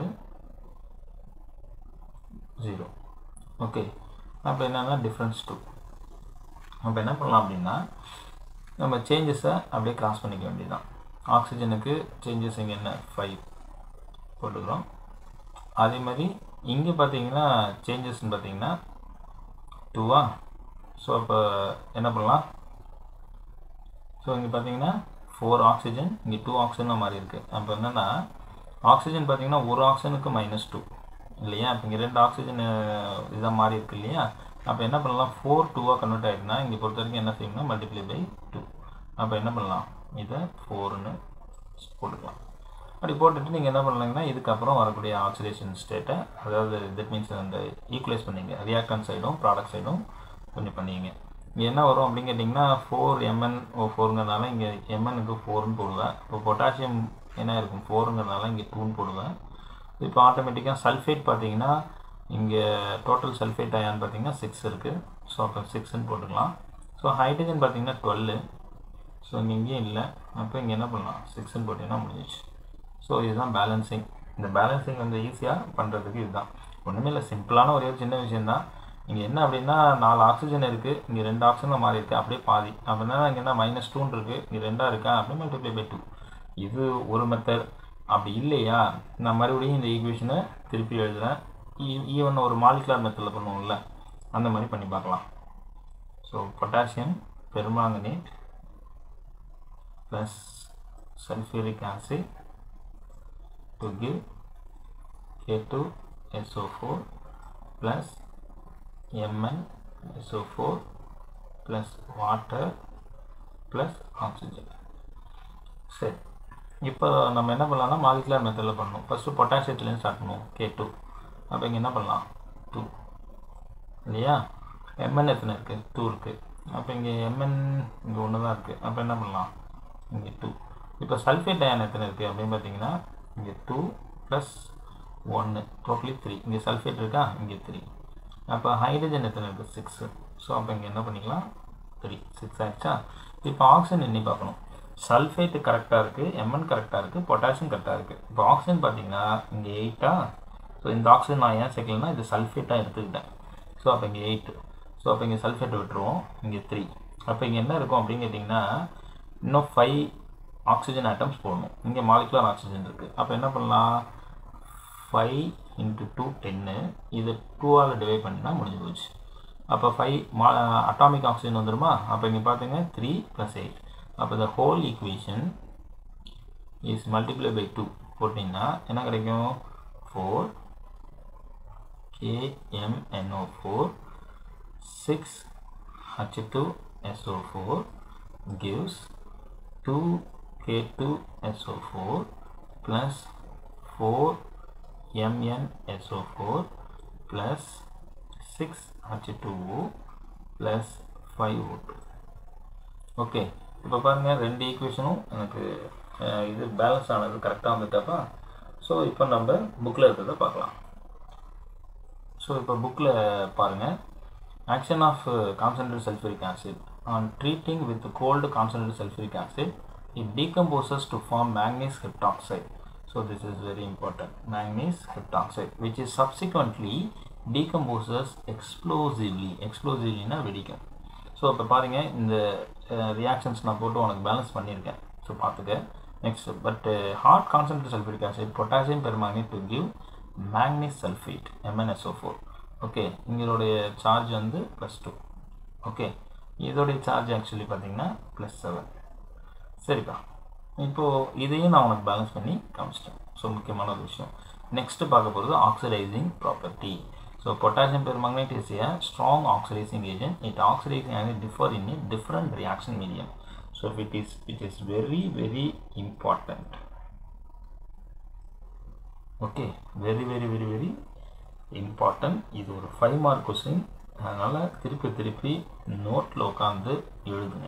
ஜீரோ ஓகே அப்போ என்னன்னா டிஃப்ரென்ஸ் டூ அப்போ என்ன பண்ணலாம் அப்படின்னா நம்ம சேஞ்சஸை அப்படியே கிராஸ் பண்ணிக்க வேண்டியதுதான் ஆக்சிஜனுக்கு சேஞ்சஸ் இங்கே என்ன ஃபைவ் போட்டுக்கிறோம் அதே மாதிரி இங்கே பார்த்தீங்கன்னா சேஞ்சஸ்ன்னு பார்த்தீங்கன்னா டூவா ஸோ அப்போ என்ன பண்ணலாம் ஸோ இங்கே பார்த்தீங்கன்னா ஃபோர் ஆக்சிஜன் இங்கே டூ ஆக்சிஜனாக மாறி இருக்குது அப்போ என்னென்னா ஆக்சிஜன் பார்த்தீங்கன்னா ஒரு ஆக்சிஜனுக்கு மைனஸ் டூ இல்லையா இப்போ இங்கே ரெண்டு ஆக்சிஜன் இதாக மாறி இருக்கு இல்லையா அப்போ என்ன பண்ணலாம் ஃபோர் டூவாக கன்வெர்ட் ஆகிடுனா இங்கே பொறுத்த வரைக்கும் என்ன செய்யணும்னா மல்டிப்ளை பை டூ அப்போ என்ன பண்ணலாம் இதை ஃபோர்னு போட்டுக்கலாம் அப்படி போட்டுட்டு நீங்கள் என்ன பண்ணலாங்கன்னா இதுக்கப்புறம் வரக்கூடிய ஆக்சிடேஷன் ஸ்டேட்டை அதாவது தட் மீன்ஸ் அந்த ஈக்குவலைஸ் பண்ணிங்க ரியாக்டன் சைடும் ப்ராடக்ட் சைடும் கொஞ்சம் பண்ணிங்க இங்கே என்ன வரும் அப்படின்னு கேட்டிங்கன்னா ஃபோர் எம்என் ஓ ஃபோருங்கிறதுனால இங்கே எம்எனுக்கு ஃபோர்னு போடுவேன் இப்போ பொட்டாசியம் என்ன இருக்கும் ஃபோருங்கிறதுனால இங்கே டூன்னு போடுவேன் இப்போ ஆட்டோமேட்டிக்காக சல்ஃபேட் பார்த்தீங்கன்னா இங்கே டோட்டல் சல்ஃபேட் அயான் பார்த்தீங்கன்னா சிக்ஸ் இருக்குது ஸோ அப்போ சிக்ஸ்ன்னு போட்டுக்கலாம் ஸோ ஹைட்ரஜன் பார்த்தீங்கன்னா டுவெல்லு ஸோ இங்கே இங்கேயும் இல்லை அப்போ இங்கே என்ன பண்ணலாம் சிக்ஸ்ன்னு போட்டிங்கன்னா முடிஞ்சிச்சு ஸோ இதுதான் பேலன்சிங் இந்த பேலன்சிங் வந்து ஈஸியாக பண்ணுறதுக்கு இதுதான் ஒன்றுமே இல்லை சிம்பிளான ஒரே ஒரு சின்ன விஷயந்தான் இங்கே என்ன அப்படின்னா நாலு ஆக்சிஜன் இருக்குது இங்கே ரெண்டு ஆக்சிஜன் மாறி இருக்குது அப்படியே பாதி அப்படின்னா இங்கே என்ன மைனஸ் டூன்னு இருக்குது இங்கே ரெண்டாக இருக்கா அப்படியே மல்டிப்ளை பை டூ இது ஒரு மெத்தட் அப்படி இல்லையா நான் மறுபடியும் இந்த ஈக்குவேஷனை திருப்பி எழுதுகிறேன் ஈவன் ஒரு மாலிகுலர் மெத்தடில் பண்ணுவோம்ல அந்த மாதிரி பண்ணி பார்க்கலாம் so potassium permanganate plus sulphuric acid to give K2SO4 plus MnSO4 plus water plus oxygen சரி இப்போ நம்ம என்ன பண்ணலாம்னா மாலிகுலர் மெத்தடில் பண்ணணும் ஃபஸ்ட்டு பொட்டாசியத்துலேருந்து ஸ்டார்ட் பண்ணுவோம் கே டூ அப்போ இங்கே என்ன பண்ணலாம் டூ இல்லையா எம்என் எத்தனை இருக்குது டூ இருக்குது அப்போ இங்கே எம்என் இங்கே ஒன்று தான் இருக்குது அப்போ என்ன பண்ணலாம் இங்கே டூ இப்போ சல்ஃபேட் அயன் எத்தனை இருக்குது அப்படின்னு பார்த்தீங்கன்னா இங்கே டூ ப்ளஸ் ஒன்று டோட்டலி த்ரீ இங்கே சல்ஃபேட் இருக்கா இங்கே த்ரீ அப்போ ஹைட்ரஜன் எத்தனை இருக்குது சிக்ஸு ஸோ அப்போ இங்கே என்ன பண்ணிக்கலாம் த்ரீ சிக்ஸ் ஆயிடுச்சா இப்போ ஆக்சிஜன் எண்ணி பார்க்கணும் சல்ஃபேட்டு கரெக்டாக இருக்குது எம்என் கரெக்டாக இருக்குது பொட்டாசியம் கரெக்டாக இருக்குது இப்போ ஆக்சிஜன் பார்த்தீங்கன்னா இங்கே எயிட்டா ஸோ இந்த ஆக்சிஜன் நான் ஏன் சேர்க்கலன்னா இது சல்ஃபேட்டாக எடுத்துக்கிட்டேன் ஸோ அப்போ இங்கே எயிட்டு ஸோ அப்போ இங்கே சல்ஃபேட்டை விட்டுருவோம் இங்கே த்ரீ அப்போ இங்கே என்ன இருக்கும் அப்படின்னு கேட்டிங்கன்னா இன்னும் ஃபைவ் ஆக்சிஜன் ஆட்டம்ஸ் போடணும் இங்கே மாலிகுலர் ஆக்சிஜன் இருக்குது அப்போ என்ன பண்ணலாம் ஃபைவ் இன்ட்டு டூ டென்னு இது டூவால் டிவைட் பண்ணினா முடிஞ்சு போச்சு அப்போ ஃபைவ் மா அட்டாமிக் ஆக்சிஜன் வந்துருமா அப்போ இங்கே பார்த்தீங்க த்ரீ ப்ளஸ் எயிட் அப்போ the whole equation is multiply by 2 போட்டிங்கன்னா என்ன கிடைக்கும் 4 KMNO4 6 H2SO4 gives 2 K2SO4 plus 4 MnSO4 plus 6 H2O plus 5 O2 okay இப்போ பாருங்கள் ரெண்டு ஈக்குவேஷனும் எனக்கு அஹ், இது பேலன்ஸ் ஆனது கரெக்டாக வந்துட்டாப்பா ஸோ இப்போ நம்ம புக்கில் இருக்கிறத பார்க்கலாம் ஸோ இப்போ புக்கில் பாருங்கள் action of uh, concentrated sulfuric acid on treating with cold concentrated sulfuric acid it decomposes to form manganese heptoxide so this is very important manganese heptoxide which is subsequently decomposes explosively explosively னா வெடிக்கும் ஸோ இப்போ பாருங்க இந்த ரியாக்ஷன்ஸ் நான் போட்டு உனக்கு பேலன்ஸ் பண்ணியிருக்கேன் ஸோ பார்த்துக்க next but hot concentrate sulphuric acid potassium permanganate to give manganese sulphate எம்என்எஸ்ஓ four okay இங்களுடைய சார்ஜ் வந்து ப்ளஸ் டூ ஓகே இதோடைய சார்ஜ் ஆக்சுவலி பார்த்தீங்கன்னா ப்ளஸ் செவன் சரிப்பா இப்போது இதையும் நான் உனக்கு பேலன்ஸ் பண்ணி காமிச்சிட்டேன் ஸோ முக்கியமான ஒரு விஷயம் நெக்ஸ்ட்டு பார்க்க போகிறது oxidising property so potassium permanganate is a strong oxidising agent it oxidising and differ in a different reaction medium so if it is it is very very important okay very very very very important இது ஒரு ஃபைவ் மார்க் கொஸ்டின் அதனால் திருப்பி திருப்பி நோட்டில் உட்காந்து எழுதுங்க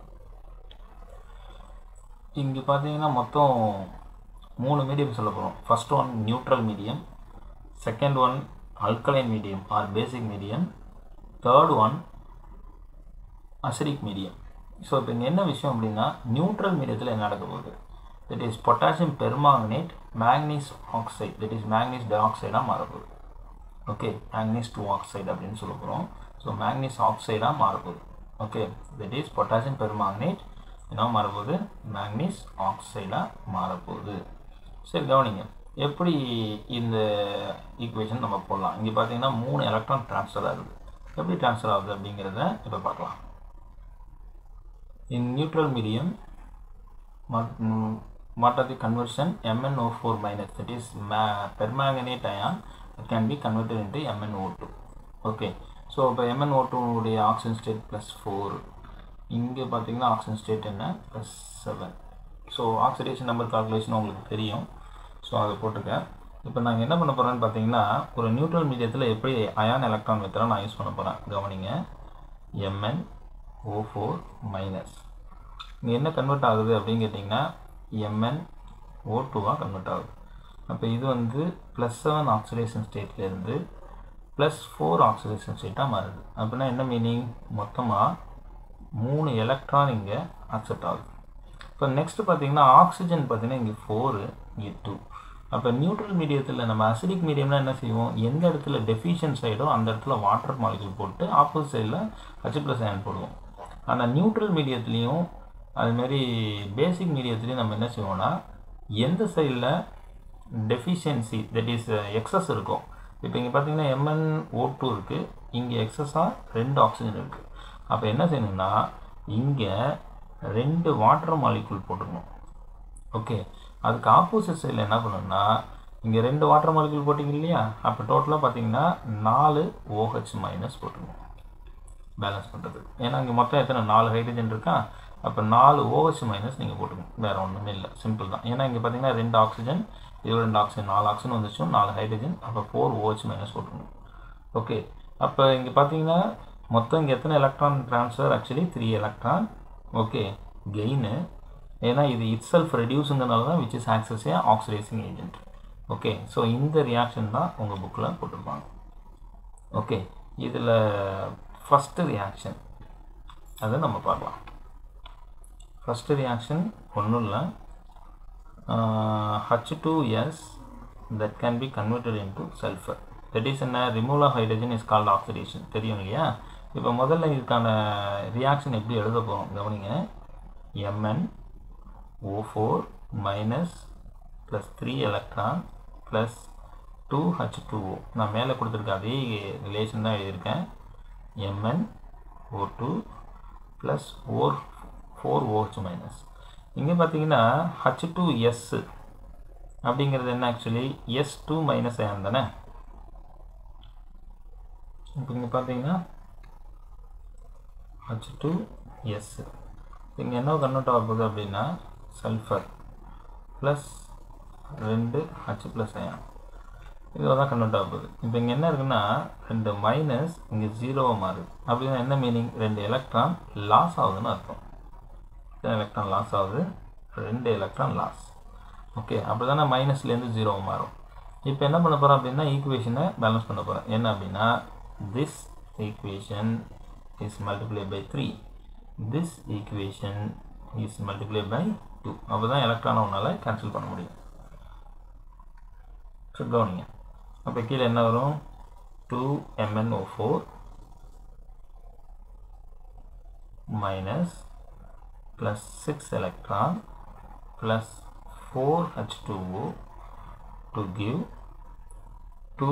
இங்கே பார்த்தீங்கன்னா மொத்தம் மூணு மீடியம் சொல்ல போகிறோம் first one neutral medium second one alkaline medium or basic medium third one acidic medium so இப்போ இங்கே என்ன விஷயம் அப்படின்னா நியூட்ரல் மீடியத்தில் என்ன நடக்க போகுது that is potassium permanganate manganese oxide that is manganese di ஆக்சைடாக மாறப்போகுது ஓகே மேக்னீஸ் டூ ஆக்சைடு அப்படின்னு சொல்ல போகிறோம் ஸோ மேக்னீஸ் ஆக்சைடாக மாறப்போகுது okay that is potassium permanganate என்ன மாறப்போகுது மேக்னீஸ் ஆக்சைடாக மாறப்போகுது சரி கவனிங்க எப்படி இந்த ஈக்குவேஷன் நம்ம போடலாம் இங்கே பார்த்தீங்கன்னா மூணு எலக்ட்ரான் ட்ரான்ஸ்ஃபர் ஆகுது எப்படி ட்ரான்ஸ்ஃபர் ஆகுது அப்படிங்கிறத இப்போ பார்க்கலாம் in neutral medium what are the conversion MnO4 minus that is ma permanganate ion it can be converted into MnO2 okay so இப்போ MnO2 உடைய ஆக்சிஜன் ஸ்டேட் ப்ளஸ் ஃபோர் இங்கே பார்த்தீங்கன்னா ஆக்சிஜன் ஸ்டேட் என்ன plus seven so oxidation number calculation உங்களுக்கு தெரியும் ஸோ அதை போட்டுக்க இப்போ நாங்கள் என்ன பண்ண போகிறோன்னு பார்த்தீங்கன்னா ஒரு நியூட்ரல் மீடியத்தில் எப்படி அயான் எலக்ட்ரான் மெத்தடாக நான் யூஸ் பண்ண போகிறேன் கவனிங்க எம்என் ஓ ஃபோர் மைனஸ் இங்கே என்ன கன்வெர்ட் ஆகுது அப்படின்னு கேட்டிங்கன்னா எம்என் ஓ டூவாக கன்வெர்ட் ஆகுது அப்போ இது வந்து ப்ளஸ் செவன் ஆக்சிடேஷன் ஸ்டேட்லேருந்து ப்ளஸ் ஃபோர் ஆக்சிடேஷன் ஸ்டேட்டாக மாறுது அப்படின்னா என்ன மீனிங் மொத்தமாக மூணு எலக்ட்ரான் இங்கே அக்செப்ட் ஆகுது இப்போ நெக்ஸ்ட் பார்த்தீங்கன்னா ஆக்சிஜன் பார்த்தீங்கன்னா இங்கே ஃபோரு இங்கே டூ அப்போ நியூட்ரல் மீடியத்தில் நம்ம அசிடிக் மீடியம்னா என்ன செய்வோம் எந்த இடத்துல டெஃபிஷியன்ட் சைடோ அந்த இடத்துல வாட்டர் மாலிகுல் போட்டு ஆப்போசிட் சைடில் ஹச் ப்ளஸ் அயன் போடுவோம் ஆனால் நியூட்ரல் மீடியத்துலேயும் அதுமாரி பேசிக் மீடியத்துலேயும் நம்ம என்ன செய்வோம்னா எந்த சைடில் டெஃபிஷியன்சி தட் இஸ் எக்ஸஸ் இருக்கும் இப்போ இங்கே பார்த்தீங்கன்னா எம்என் ஓ டூ இருக்குது இங்கே எக்ஸஸாக ரெண்டு ஆக்சிஜன் இருக்குது அப்போ என்ன செய்யணும்னா இங்கே ரெண்டு வாட்டர் மாலிகுல் போட்டுக்கணும் ஓகே அதுக்கு ஆப்போசிட் சைடில் என்ன பண்ணணும்னா இங்கே ரெண்டு வாட்டர் மாலிகுல் போட்டிங்க இல்லையா அப்போ டோட்டலாக பார்த்தீங்கன்னா நாலு ஓஹெச் மைனஸ் போட்டுக்கணும் பேலன்ஸ் பண்ணுறது ஏன்னா இங்கே மொத்தம் எத்தனை நாலு ஹைட்ரஜன் இருக்கா அப்போ நாலு ஓஹெச் மைனஸ் நீங்கள் போட்டுக்கணும் வேறு ஒன்றுமே இல்லை சிம்பிள் தான் ஏன்னா இங்கே பார்த்தீங்கன்னா ரெண்டு ஆக்சிஜன் இது ரெண்டு ஆக்சிஜன் நாலு ஆக்சிஜன் வந்துச்சும் நாலு ஹைட்ரஜன் அப்போ ஃபோர் ஓஹெச் மைனஸ் போட்டுக்கணும் ஓகே அப்போ இங்கே பார்த்தீங்கன்னா மொத்தம் இங்கே எத்தனை electron transfer actually three electron okay gain ஏன்னா இது இட் செல்ஃப் ரெடியூஸுங்கிறனால தான் which is acts a oxidising agent okay so இந்த ரியாக்ஷன் தான் உங்கள் புக்கில் போட்டிருப்பாங்க ஓகே இதில் ஃபஸ்ட்டு ரியாக்ஷன் அதை நம்ம பார்க்கலாம் ஃபஸ்ட்டு ரியாக்ஷன் ஒன்றும் இல்லை H two S that can be converted into sulphur that is என்ன removal of hydrogen is called oxidation தெரியும் இல்லையா இப்போ முதல்ல இதுக்கான ரியாக்ஷன் எப்படி எழுத போகிறோம் கவனிங்க M N O four minus plus three electron plus two H two O நான் மேலே கொடுத்துருக்க அதே ரிலேஷன் தான் எழுதியிருக்கேன் M N O two plus or four O H minus இங்கே பார்த்தீங்கன்னா ஹச் டூ எஸ் அப்படிங்கிறது என்ன ஆக்சுவலி எஸ் டூ மைனஸ் ஏன் தானே இப்போ இங்கே பார்த்தீங்கன்னா ஹச் டூ எஸ் இங்கே என்ன கன்வெர்ட் ஆக போகுது அப்படின்னா சல்ஃபர் ப்ளஸ் ரெண்டு ஹச் ப்ளஸ் அயான் இதில் தான் கன்வெர்ட் ஆக போகுது இப்போ இங்கே என்ன இருக்குன்னா ரெண்டு மைனஸ் இங்கே ஜீரோவாக மாறுது அப்படின்னா என்ன மீனிங் ரெண்டு எலக்ட்ரான் லாஸ் ஆகுதுன்னு அர்த்தம் எலக்ட்ரான் லாஸ் ஆகுது ரெண்டு எலக்ட்ரான் லாஸ் ஓகே அப்படி தானே மைனஸ்லேருந்து ஜீரோவாக மாறும் இப்போ என்ன பண்ண போகிறோம் அப்படின்னா ஈக்குவேஷனை பேலன்ஸ் பண்ண போகிறேன் என்ன அப்படின்னா this equation is multiplied by 3 this equation is multiplied by 2 அப்போ தான் எலக்ட்ரானை உன்னால் கேன்சல் பண்ண முடியும் ஸோ கவனிங்க அப்போ கீழே என்ன வரும் two M N O four minus plus six electron plus four H two O to give two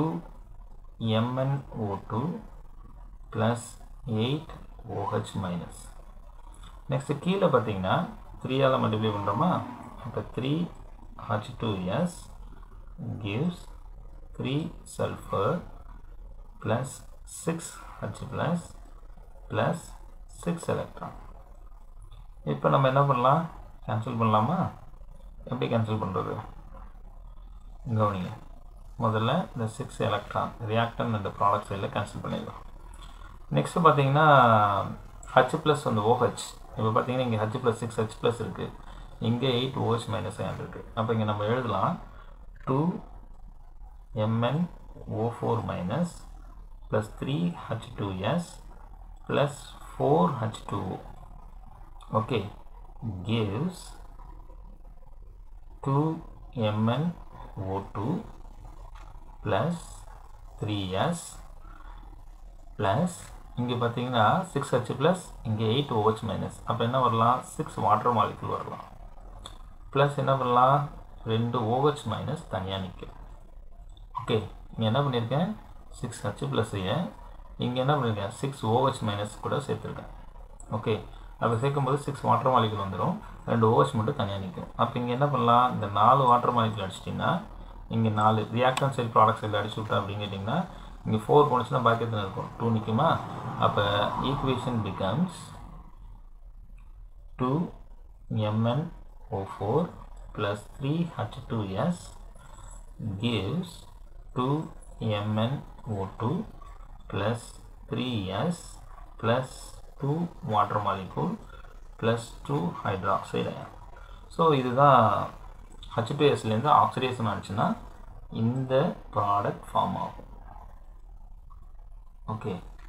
MnO2 plus 8 OH minus next கீழே பார்த்தீங்கன்னா த்ரீயால் மல்டிப்ளை பண்ணுறோமா அப்போ three H two S gives three sulphur plus six H plus plus six electron இப்போ நம்ம என்ன பண்ணலாம் கேன்சல் பண்ணலாமா எப்படி கேன்சல் பண்ணுறது கவனிங்க முதல்ல இந்த சிக்ஸ் எலக்ட்ரான் ரியாக்டன் அந்த ப்ராடக்ட் சைடில் கேன்சல் பண்ணிடலாம் நெக்ஸ்ட்டு பார்த்தீங்கன்னா ஹச் ப்ளஸ் வந்து ஓஹெச் இப்போ பார்த்தீங்கன்னா இங்கே H plus six H plus இருக்குது இங்கே எயிட் ஓஹெச் மைனஸ் ஆன் இருக்குது அப்போ இங்கே நம்ம எழுதலாம் two MN O four minus plus three H two S plus four H two okay gives 2 mn O2 plus 3s plus இங்கே பார்த்தீங்கன்னா சிக்ஸ் ஹச் ப்ளஸ் இங்கே எயிட் OH மைனஸ் அப்போ என்ன வரலாம் சிக்ஸ் வாட்டர் மாலிகுல் வரலாம் ப்ளஸ் என்ன பண்ணலாம் ரெண்டு OH மைனஸ் தனியாக நிற்கும் ஓகே இங்கே என்ன பண்ணியிருக்கேன் சிக்ஸ் ஹச் ப்ளஸ்ஸையே இங்கே என்ன பண்ணியிருக்கேன் சிக்ஸ் OH மைனஸ் கூட சேர்த்துருக்கேன் ஓகே அப்போ சேர்க்கும்போது சிக்ஸ் வாட்டர் மாலிகுல் வந்துடும் ரெண்டு ஓவர்ஸ் மட்டும் தனியாக நிற்கும் அப்போ இங்கே என்ன பண்ணலாம் இந்த நாலு வாட்டர் மாலிகுல் அடிச்சிட்டிங்கன்னா இங்கே நாலு ரியாக்டன் சைட் ப்ராடக்ட் சைடில் அடிச்சு விட்டா அப்படின்னு கேட்டிங்கன்னா இங்கே ஃபோர் போனுச்சுன்னா பாக்கி எத்தனை இருக்கும் டூ நிற்குமா அப்போ equation becomes two MN O four plus three H two S gives 2 MnO2 plus 3S plus 2 water molecule plus 2 hydroxide ion. So இதுதான் H2Sலேருந்து ஆக்சிடேஷன் ஆச்சுன்னா இந்த ப்ராடக்ட் ஃபார்ம் ஆகும் ஓகே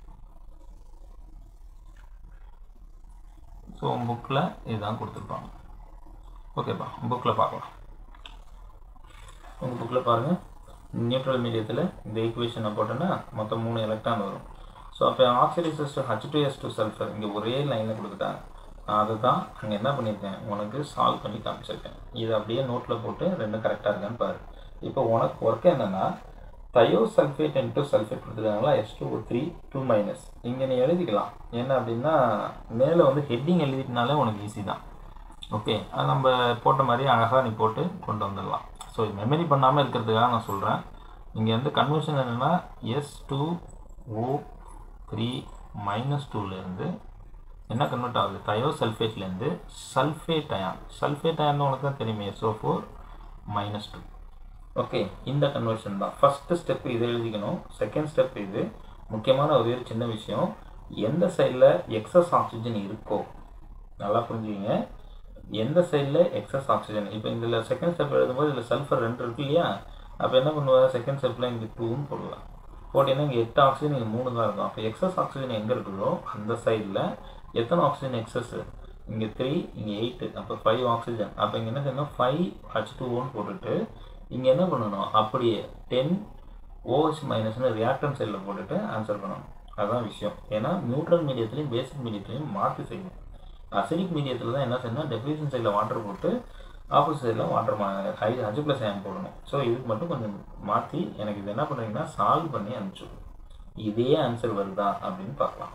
ஸோ புக்கில் இதுதான் கொடுத்துருப்பாங்க ஓகேப்பா புக்கில் பார்க்கலாம் உங்கள் புக்கில் பாருங்கள் நியூட்ரல் மீடியத்தில் இந்த ஈக்குவேஷனை போட்டோன்னா மொத்தம் மூணு எலக்ட்ரான் வரும் ஸோ அப்போ oxidises to H two S to sulphur இங்கே ஒரே லைனில் கொடுத்துட்டாங்க நான் அதை தான் அங்கே என்ன பண்ணியிருக்கேன் உனக்கு சால்வ் பண்ணி காமிச்சிருக்கேன் இது அப்படியே நோட்டில் போட்டு ரெண்டும் கரெக்டாக இருக்கான்னு பாரு இப்போ உனக்கு ஒர்க் என்னென்னா தயோ சல்ஃபேட் இன்ட்டு சல்ஃபேட் கொடுத்துருக்காங்களா S two three two minus இங்கே நீ எழுதிக்கலாம் என்ன அப்படின்னா மேலே வந்து ஹெட்டிங் எழுதிட்டனாலே உனக்கு ஈஸி தான் ஓகே அது நம்ம போட்ட மாதிரி அழகாக நீ போட்டு கொண்டு வந்துடலாம் ஸோ மெமரி பண்ணாமல் இருக்கிறதுக்காக நான் சொல்கிறேன் இங்கே வந்து கன்வர்ஷன் என்னென்னா S two O three minus டூலேருந்து என்ன கன்வெர்ட் ஆகுது தயோ சல்ஃபேட்லேருந்து சல்ஃபேட் அயான் சல்ஃபேட் அயான் உனக்கு தான் தெரியுமே S O four minus two okay இந்த கன்வர்ஷன் தான் ஃபஸ்ட்டு ஸ்டெப் இது எழுதிக்கணும் செகண்ட் ஸ்டெப் இது முக்கியமான ஒரே ஒரு சின்ன விஷயம் எந்த சைடில் எக்ஸஸ் ஆக்சிஜன் இருக்கோ நல்லா புரிஞ்சுக்கிங்க எந்த சைடில் எக்ஸஸ் ஆக்சிஜன் இப்போ இதில் செகண்ட் ஸ்டெப் எழுதும்போது இதில் சல்ஃபர் ரெண்டு இருக்கு இல்லையா அப்போ என்ன பண்ணுவாங்க செகண்ட் ஸ்டெப்பில் இங்கே டூன்னு போடலாம் போட்டிங்கன்னா இங்கே எட்டு ஆக்சிஜன் இங்கே மூணு தான் இருக்கும் அப்போ எக்ஸஸ் ஆக்சிஜன் எங்கே இருக்குதோ அந்த சைடில் எத்தனை ஆக்சிஜன் எக்ஸஸ் இங்கே த்ரீ இங்கே எயிட்டு அப்போ ஃபைவ் ஆக்சிஜன் அப்போ இங்கே என்ன செய்யணும் ஃபைவ் ஹச் டூ ஒன் போட்டுட்டு இங்கே என்ன பண்ணணும் அப்படியே டென் ஓஹெச் மைனஸ்னு ரியாக்டன் சைடில் போட்டுட்டு ஆன்சர் பண்ணணும் அதுதான் விஷயம் ஏன்னா நியூட்ரல் மீடியத்துலையும் பேசிக் மீடியத்துலையும் மாற்றி செய்யணும் அசிடிக் மீடியத்தில் தான் என்ன செய்யணும் டெஃபினேஷன் சைடில் வாட்டர் போட்டு ஆப்போசிட் சைடில் வாட்டர் ஹை அஞ்சு ப்ளஸ் ஏன் போடணும் ஸோ இதுக்கு மட்டும் கொஞ்சம் மாற்றி எனக்கு இது என்ன பண்ணுறீங்கன்னா சால்வ் பண்ணி அனுப்பிச்சிடும் இதே ஆன்சர் வருதா அப்படின்னு பார்க்கலாம்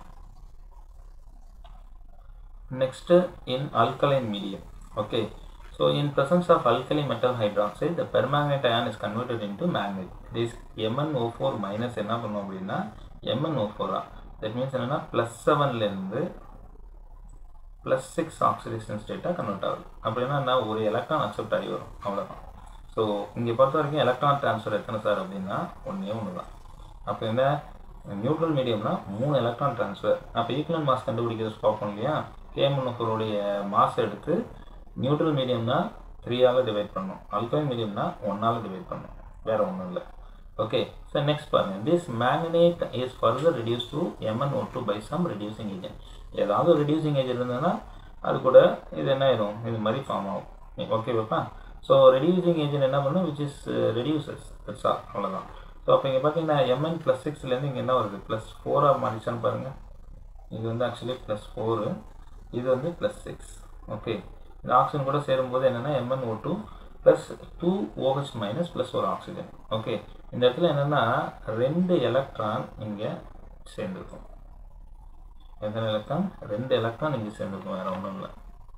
next in alkaline medium okay so in presence of alkali metal hydroxide the permanganate ion is converted into magnet this MnO4 minus என்ன பண்ணும் அப்படின்னா MnO4 தான் that means என்னன்னா ப்ளஸ் செவன்லேருந்து ப்ளஸ் சிக்ஸ் ஆக்சிடேஷன் ஸ்டேட்டாக கன்வெர்ட் ஆகுது அப்படின்னா நான் ஒரு எலக்ட்ரான் அக்செப்ட் ஆகி வரும் அவ்வளோதான் ஸோ இங்கே பொறுத்த வரைக்கும் எலக்ட்ரான் ட்ரான்ஸ்ஃபர் எத்தனை சார் அப்படின்னா ஒன்றே ஒன்று தான் அப்போ என்ன நியூட்ரல் மீடியம்னா மூணு எலக்ட்ரான் ட்ரான்ஸ்ஃபர் அப்போ ஈக்குவலன் மாஸ் கண்டுபிடிக்கிறது பார்ப்போம் இல்லையா கேமனுடைய மாஸ் எடுத்து நியூட்ரல் மீடியம்னா த்ரீயால் டிவைட் பண்ணணும் அல்கலைன் மீடியம்னா ஒன்னால் டிவைட் பண்ணணும் வேறு ஒன்றும் இல்லை ஓகே ஸோ நெக்ஸ்ட் பாருங்க this manganate is further reduce to M N O two by some reducing agent ஏதாவது ரெடியூசிங் ஏஜென்ட் இருந்ததுன்னா அது கூட இது என்ன ஆயிரும் இது மாதிரி ஃபார்ம் ஆகும் ஓகே வைப்பா ஸோ ரெடியூசிங் ஏஜென்ட் என்ன பண்ணும் விச் இஸ் ரெடியூசஸ் பெருசா அவ்வளோதான் ஸோ அப்போ இங்கே பார்த்தீங்கன்னா எம்என் ப்ளஸ் சிக்ஸ்லேருந்து இங்கே என்ன வருது ப்ளஸ் ஃபோராக மாறிச்சான்னு பாருங்கள் இது வந்து ஆக்சுவலி ப்ளஸ் ஃபோரு இது வந்து ப்ளஸ் சிக்ஸ் ஓகே இந்த ஆக்சிஜன் கூட சேரும்போது என்னென்னா M N O two plus two O H minus plus ஒரு ஆக்சிஜன் ஓகே இந்த இடத்துல என்னென்னா ரெண்டு எலக்ட்ரான் இங்கே சேர்ந்துருக்கும் எத்தனை எலக்ட்ரான் ரெண்டு எலக்ட்ரான் இங்கே சேர்ந்துருக்கும் வேறு ஒன்றும் இல்லை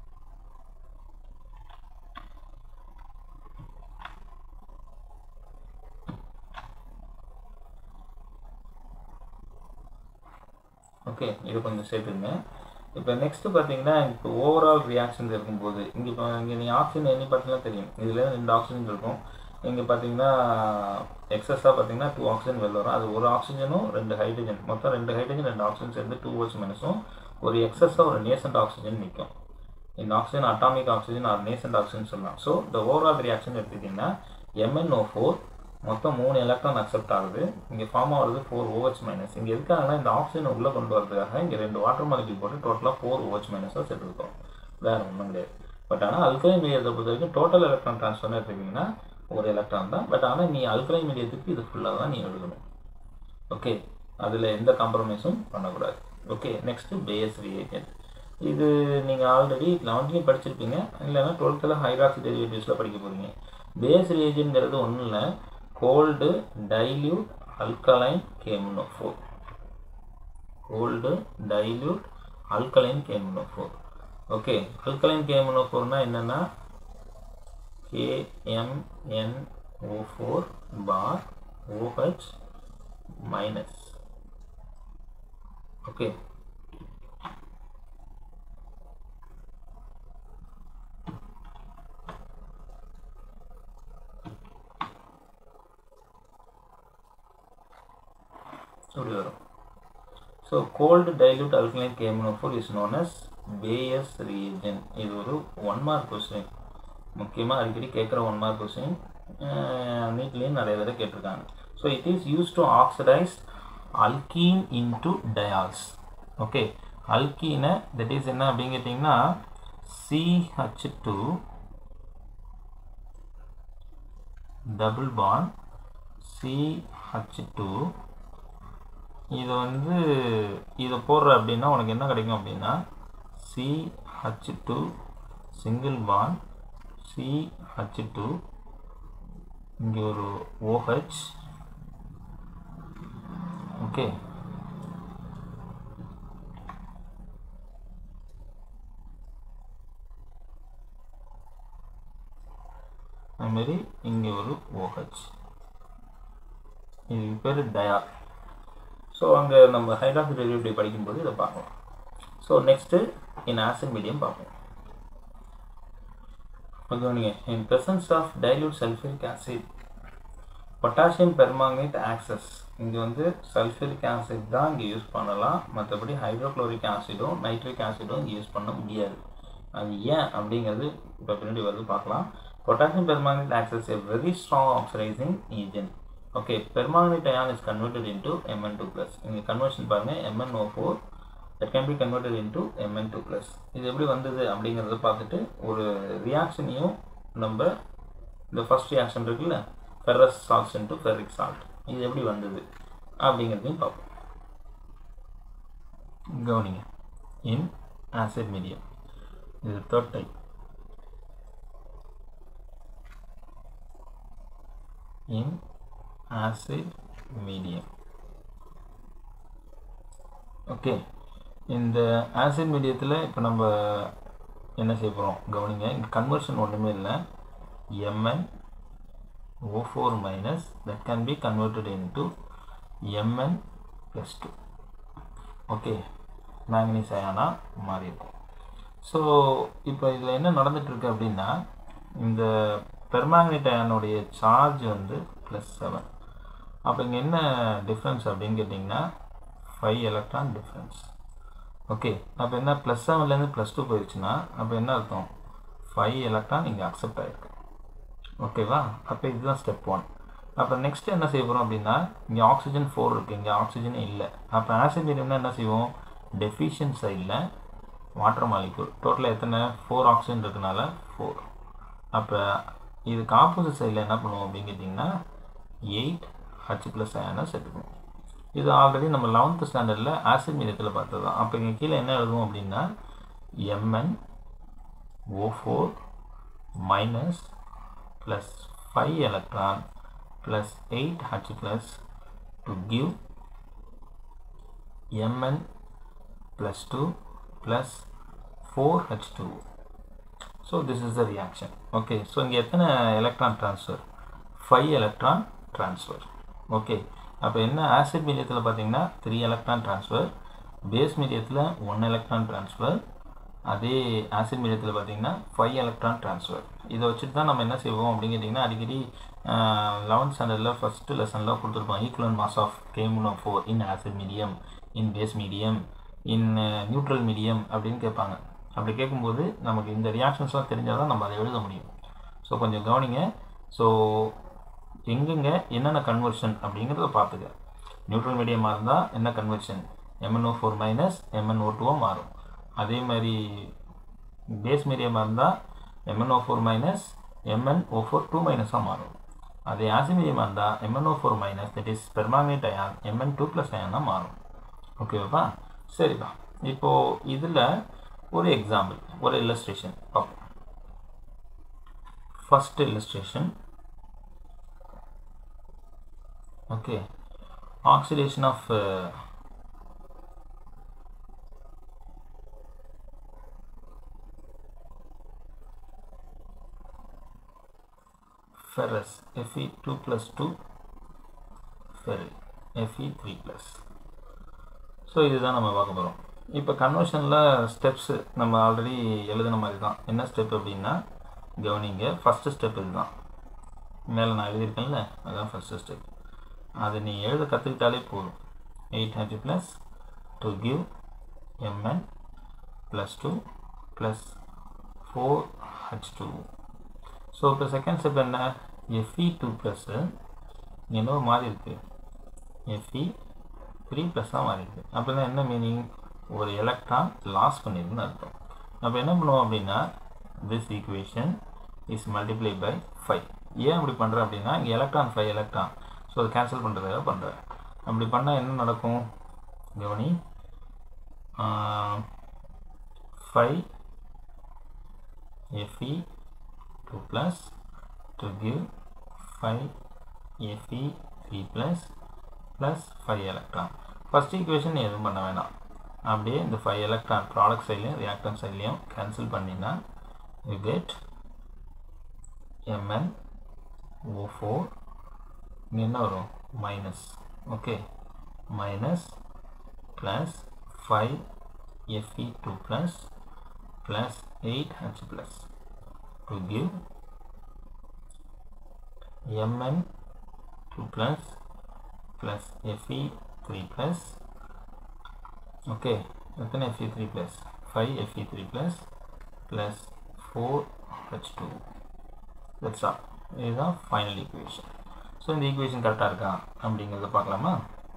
ஓகே இது கொஞ்சம் சேர்த்துங்க இப்போ நெக்ஸ்ட் பார்த்தீங்கன்னா இப்போ ஓவரால் ரியாக்ஷன்ஸ் இருக்கும்போது இங்கே இப்போ இங்கே நீங்கள் ஆக்சிஜன் எண்ணி பார்த்தீங்கன்னா தெரியும் இதில் ரெண்டு ஆக்சிஜன் இருக்கும் இங்கே பார்த்தீங்கன்னா எக்ஸஸாக பார்த்தீங்கன்னா டூ ஆக்சிஜன் வெளில வரும் அது ஒரு ஆக்சிஜனும் ரெண்டு ஹைட்ரஜன் மொத்தம் ரெண்டு ஹைட்ரஜன் ரெண்டு ஆக்சிஜன் சேர்ந்து டூ ஓச் மைனஸும் ஒரு எக்ஸஸாக ஒரு நேசன்ட் ஆக்சிஜன் நிற்கும் இந்த oxygen atomic oxygen or nascent oxygen சொல்லலாம் ஸோ இந்த ஓவரால் ரியாக்ஷன் எடுத்துக்கிட்டிங்கன்னா எம்என்ஓ ஃபோர் மொத்தம் மூணு எலக்ட்ரான் அக்செப்ட் ஆகுது இங்கே ஃபார்ம் ஆகுது ஃபோர் ஓஹெச் மைனஸ் இங்கே எதுக்காகனா இந்த ஆக்சிஜன் உள்ளே கொண்டு வரதுக்காக இங்கே ரெண்டு வாட்டர் மாலிக்யூல் போட்டு டோட்டலாக ஃபோர் ஓஹெச் மைனஸாக சேர்த்துருக்கோம் வேறு ஒன்றும் கிடையாது பட் ஆனால் அல்கலைன் மீடியத்தை பொறுத்த வரைக்கும் டோட்டல் எலக்ட்ரான் ட்ரான்ஸ்ஃபர் எடுத்துக்கிட்டிங்கன்னா ஒரு எலக்ட்ரான் தான் பட் ஆனால் நீ அல்கலைன் மீடியத்துக்கு இது ஃபுல்லாக தான் நீ எழுதணும் ஓகே அதில் எந்த காம்ப்ரமைஸும் பண்ணக்கூடாது ஓகே நெக்ஸ்ட்டு பேஸ் ரியேஜென்ட் இது நீங்கள் ஆல்ரெடி லெவன்த்லேயும் படிச்சிருப்பீங்க இல்லைன்னா டுவெல்த்தில் ஹைட்ராக்சி டெரிவேட்டிவ்ஸில் படிக்க போகிறீங்க பேஸ் ரியேஜென்ட்ங்கிறது ஒன்றும் இல்லை cold dilute alkaline K M N O four cold dilute alkaline K M N O four okay alkaline K M N O ஃபோர்னா என்னென்னா KMNO4 bar OH minus okay இப்படி வரும் so cold dilute alkaline K M N O four is known as Baeyer's reagent இது ஒரு ஒன் மார்க் கொஸ்டின் முக்கியமாக அடிக்கடி கேட்குற ஒன் மார்க் கொஸ்டின் நீட்லேயும் நிறைய தடவை கேட்டிருக்காங்க so it is use to oxidise alkene into diols okay அல்கீனை தட் இஸ் என்ன அப்படின்னு கேட்டிங்கன்னா C H two double bond C H two இது வந்து இதை போடுற அப்படின்னா உனக்கு என்ன கிடைக்கும் அப்படின்னா C H two single bond C H two இங்கே ஒரு ஓஹெச் ஓகே அதுமாரி இங்கே ஒரு ஓஹெச் இதுக்கு பேர் டயார் ஸோ அங்கே நம்ம ஹைட்ராக்சி டெரிவேட்டிவ் படிக்கும்போது இதை பார்க்கலாம் so next in acid medium பார்ப்போம் கவனிங்க in presence of dilute sulfuric acid potassium permanganate acts இங்கே வந்து சல்ஃபரிக் ஆசிட் தான் இங்கே யூஸ் பண்ணலாம் மற்றபடி ஹைட்ரோக்ளோரிக் ஆசிடும் நைட்ரிக் ஆசிடும் இங்கே யூஸ் பண்ண முடியாது அது ஏன் அப்படிங்கிறது இப்போ பின்னாடி வருது பார்க்கலாம் potassium permanganate acts a very strong oxidising agent okay permanganate ion is converted into M N two plus இங்கே கன்வர்ஷன் பாருங்கள் M N O four that can be converted into M N two plus இது எப்படி வந்தது அப்படிங்கிறத பார்த்துட்டு ஒரு ரியாக்ஷனையும் நம்ம இந்த ஃபர்ஸ்ட் ரியாக்ஷன் இருக்குல்ல ferrous salts into ferric salt இது எப்படி வந்தது அப்படிங்கிறதையும் பார்ப்போம் கவனிங்க இன் ஆசிட் மீடியம் இது third type in acid medium okay இந்த ஆசிட் மீடியத்தில் இப்போ நம்ம என்ன செய்ய போகிறோம் கவனிங்க இங்கே கன்வர்ஷன் ஒன்றுமே இல்லை M N O four minus that can be converted into M N plus two okay manganese அயானா மாறி இருக்கும் ஸோ இப்போ இதில் என்ன நடந்துட்டுருக்கு அப்படின்னா இந்த பெர்மாங்கனேட் அயானுடைய சார்ஜ் வந்து ப்ளஸ் செவன் அப்போ இங்கே என்ன டிஃப்ரென்ஸ் அப்படின்னு கேட்டிங்கன்னா ஃபைவ் எலக்ட்ரான் டிஃப்ரென்ஸ் ஓகே அப்போ என்ன ப்ளஸ் செவன்லேருந்து ப்ளஸ் டூ போயிடுச்சுன்னா அப்போ என்ன அர்த்தம் ஃபைவ் எலக்ட்ரான் இங்கே அக்செப்ட் ஆகிருக்கு ஓகேவா அப்போ இதுதான் ஸ்டெப் ஒன் அப்போ நெக்ஸ்ட் என்ன செய்ய போகிறோம் அப்படின்னா இங்கே ஆக்சிஜன் ஃபோர் இருக்குது இங்கே ஆக்சிஜனே இல்லை அப்போ ஆசிட் மீடியம்னா என்ன செய்வோம் டெஃபிஷியன்ட் சைடில் வாட்டர் மாலிகூல் டோட்டலாக எத்தனை ஃபோர் ஆக்சிஜன் இருக்கனால ஃபோர் அப்போ இதுக்கு ஆப்போசிட் சைடில் என்ன பண்ணுவோம் அப்படின்னு கேட்டிங்கன்னா எயிட் ஹச் ப்ளஸ் அயனை சேர்த்துக்கணும் இது ஆல்ரெடி நம்ம லெவன்த்து ஸ்டாண்டர்டில் ஆசிட் மீடியத்தில் பார்த்தது தான் அப்போ இங்கே கீழே என்ன எழுதுவோம் அப்படின்னா M N O four minus plus five electron plus eight H plus to give M N plus two plus four H two so this is the reaction okay so இங்கே எத்தனை electron transfer five electron transfer okay அப்போ என்ன ஆசிட் மீடியத்தில் பார்த்தீங்கன்னா த்ரீ எலக்ட்ரான் ட்ரான்ஸ்ஃபர் பேஸ் மீடியத்தில் ஒன் எலக்ட்ரான் ட்ரான்ஸ்ஃபர் அதே ஆசிட் மீடியத்தில் பார்த்தீங்கன்னா ஃபைவ் எலக்ட்ரான் ட்ரான்ஸ்ஃபர் இதை வச்சுட்டு தான் நம்ம என்ன செய்வோம் அப்படின்னு கேட்டிங்கன்னா அடிக்கடி லெவன்த் ஸ்டாண்டர்டில் ஃபஸ்ட்டு லெசனில் கொடுத்துருப்போம் equivalent mass of K M N O four in acid medium in base medium in neutral medium அப்படின்னு கேட்பாங்க அப்படி கேட்கும்போது நமக்கு இந்த ரியாக்ஷன்ஸ்லாம் தெரிஞ்சால் தான் நம்ம அதை எழுத முடியும் ஸோ கொஞ்சம் கவனிங்க ஸோ எங்கெங்க என்னென்ன கன்வர்ஷன் அப்படிங்கிறத பார்த்துக்க நியூட்ரல் மீடியமாக இருந்தால் என்ன conversion M N O four minus M N O டூவாக மாறும் அதே மாதிரி பேஸ் மீடியமாக இருந்தால் M N O four minus M N O four two மைனஸாக மாறும் அதே ஆசி மீடியமாக இருந்தால் M N O four minus that is permanganate ion M N two plus அயானாக மாறும் ஓகேவாப்பா சரிப்பா இப்போது இதில் ஒரு எக்ஸாம்பிள் ஒரு இல்லஸ்ட்ரேஷன் பார்ப்போம் first illustration okay oxidation of uh, ferrous Fe2 plus 2 ferril Fe3 plus so இதுதான் நம்ம பார்க்க போகிறோம் இப்போ கன்வர்ஷனில் ஸ்டெப்ஸு நம்ம ஆல்ரெடி எழுதின மாதிரி தான் என்ன ஸ்டெப் அப்படின்னா கவனிங்க ஃபஸ்ட்டு ஸ்டெப் இதுதான் மேலே நான் எழுதியிருக்கேன்ல அதுதான் ஃபஸ்ட்டு ஸ்டெப் அதை நீ எழுத கற்றுக்கிட்டாலே போதும் eight hundred plus to give M N plus two plus four H two so இப்போ செகண்ட் ஸ்டெப் என்ன எஃப்இ டூ ப்ளஸ்ஸு என்னவோ மாறி இருக்கு எஃப்இ த்ரீ ப்ளஸ்ஸாக மாறி இருக்கு அப்படின்னா என்ன மீனிங் ஒரு எலக்ட்ரான் லாஸ் பண்ணியிருக்குன்னு அர்த்தம் நம்ம என்ன பண்ணுவோம் அப்படின்னா this equation is multiply by five ஏன் அப்படி பண்ணுறேன் அப்படின்னா இங்கே எலக்ட்ரான் ஃபைவ் எலக்ட்ரான் ஸோ அதை கேன்சல் பண்ணுறதுக்காக பண்ணுறேன் அப்படி பண்ணால் என்ன நடக்கும் கவனி five F E two plus to give five F E three plus plus five electron first equation எதுவும் பண்ண வேணாம் அப்படியே இந்த ஃபைவ் எலக்ட்ரான் ப்ராடக்ட் சைட்லையும் ரியாக்டன் சைட்லையும் கேன்சல் பண்ணினா யூ கெட் mn O4 இங்கே என்ன வரும் minus okay minus plus five F E two plus plus eight H plus to give mn two plus plus F E three plus okay எத்தனை F E three plus five F E three plus plus four H two that's all இதுதான் ஃபைனல் ஈக்குவேஷன் ஸோ இந்த ஈக்குவேஷன் கரெக்டாக இருக்கா அப்படிங்கிறத பார்க்கலாமா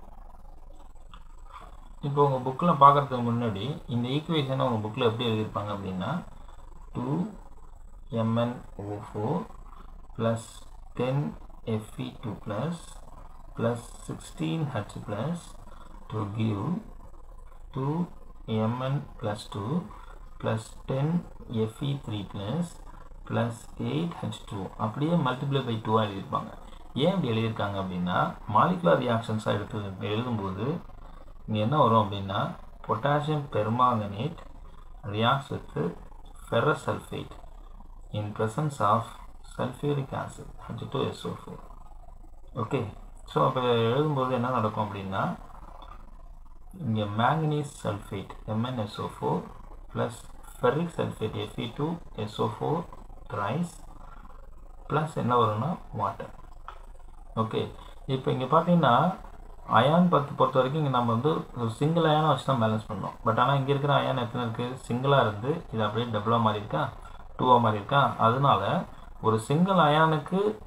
இப்போ உங்கள் புக்கில் பார்க்குறதுக்கு முன்னாடி இந்த ஈக்குவேஷனை உங்கள் புக்கில் எப்படி எழுதியிருப்பாங்க அப்படின்னா two MN O four plus ten FE two plus plus sixteen H plus to give two MN plus two plus ten FE three plus plus eight H two அப்படியே மல்டிப்ளை பை டூவாக எழுதியிருப்பாங்க ஏன் இப்படி எழுதியிருக்காங்க அப்படின்னா மாலிகுலர் ரியாக்ஷன்ஸாக எடுத்து எழுதும்போது இங்கே என்ன வரும் அப்படின்னா potassium permanganate reacts with ferrous sulphate in presence of sulphuric acid H two SO four okay so அப்போ எழுதும்போது என்ன நடக்கும் அப்படின்னா இங்கே manganese sulphate எம்என்எஸ்ஓ four plus ferric sulphate FE two SO four rise plus என்ன வரும்னா வாட்டர் ஓகே இப்போ இங்கே பார்த்தீங்கன்னா அயான் பத்து பொறுத்த வரைக்கும் இங்கே நம்ம வந்து ஒரு சிங்கிள் அயானை வச்சு தான் பேலன்ஸ் பண்ணோம் பட் ஆனால் இங்கே இருக்கிற அயான் எத்தனை இருக்குது சிங்கிளாக இருந்து இது அப்படியே டபுளாக மாறி இருக்கா டூவாக மாறி இருக்கா அதனால ஒரு சிங்கிள் அயானுக்கு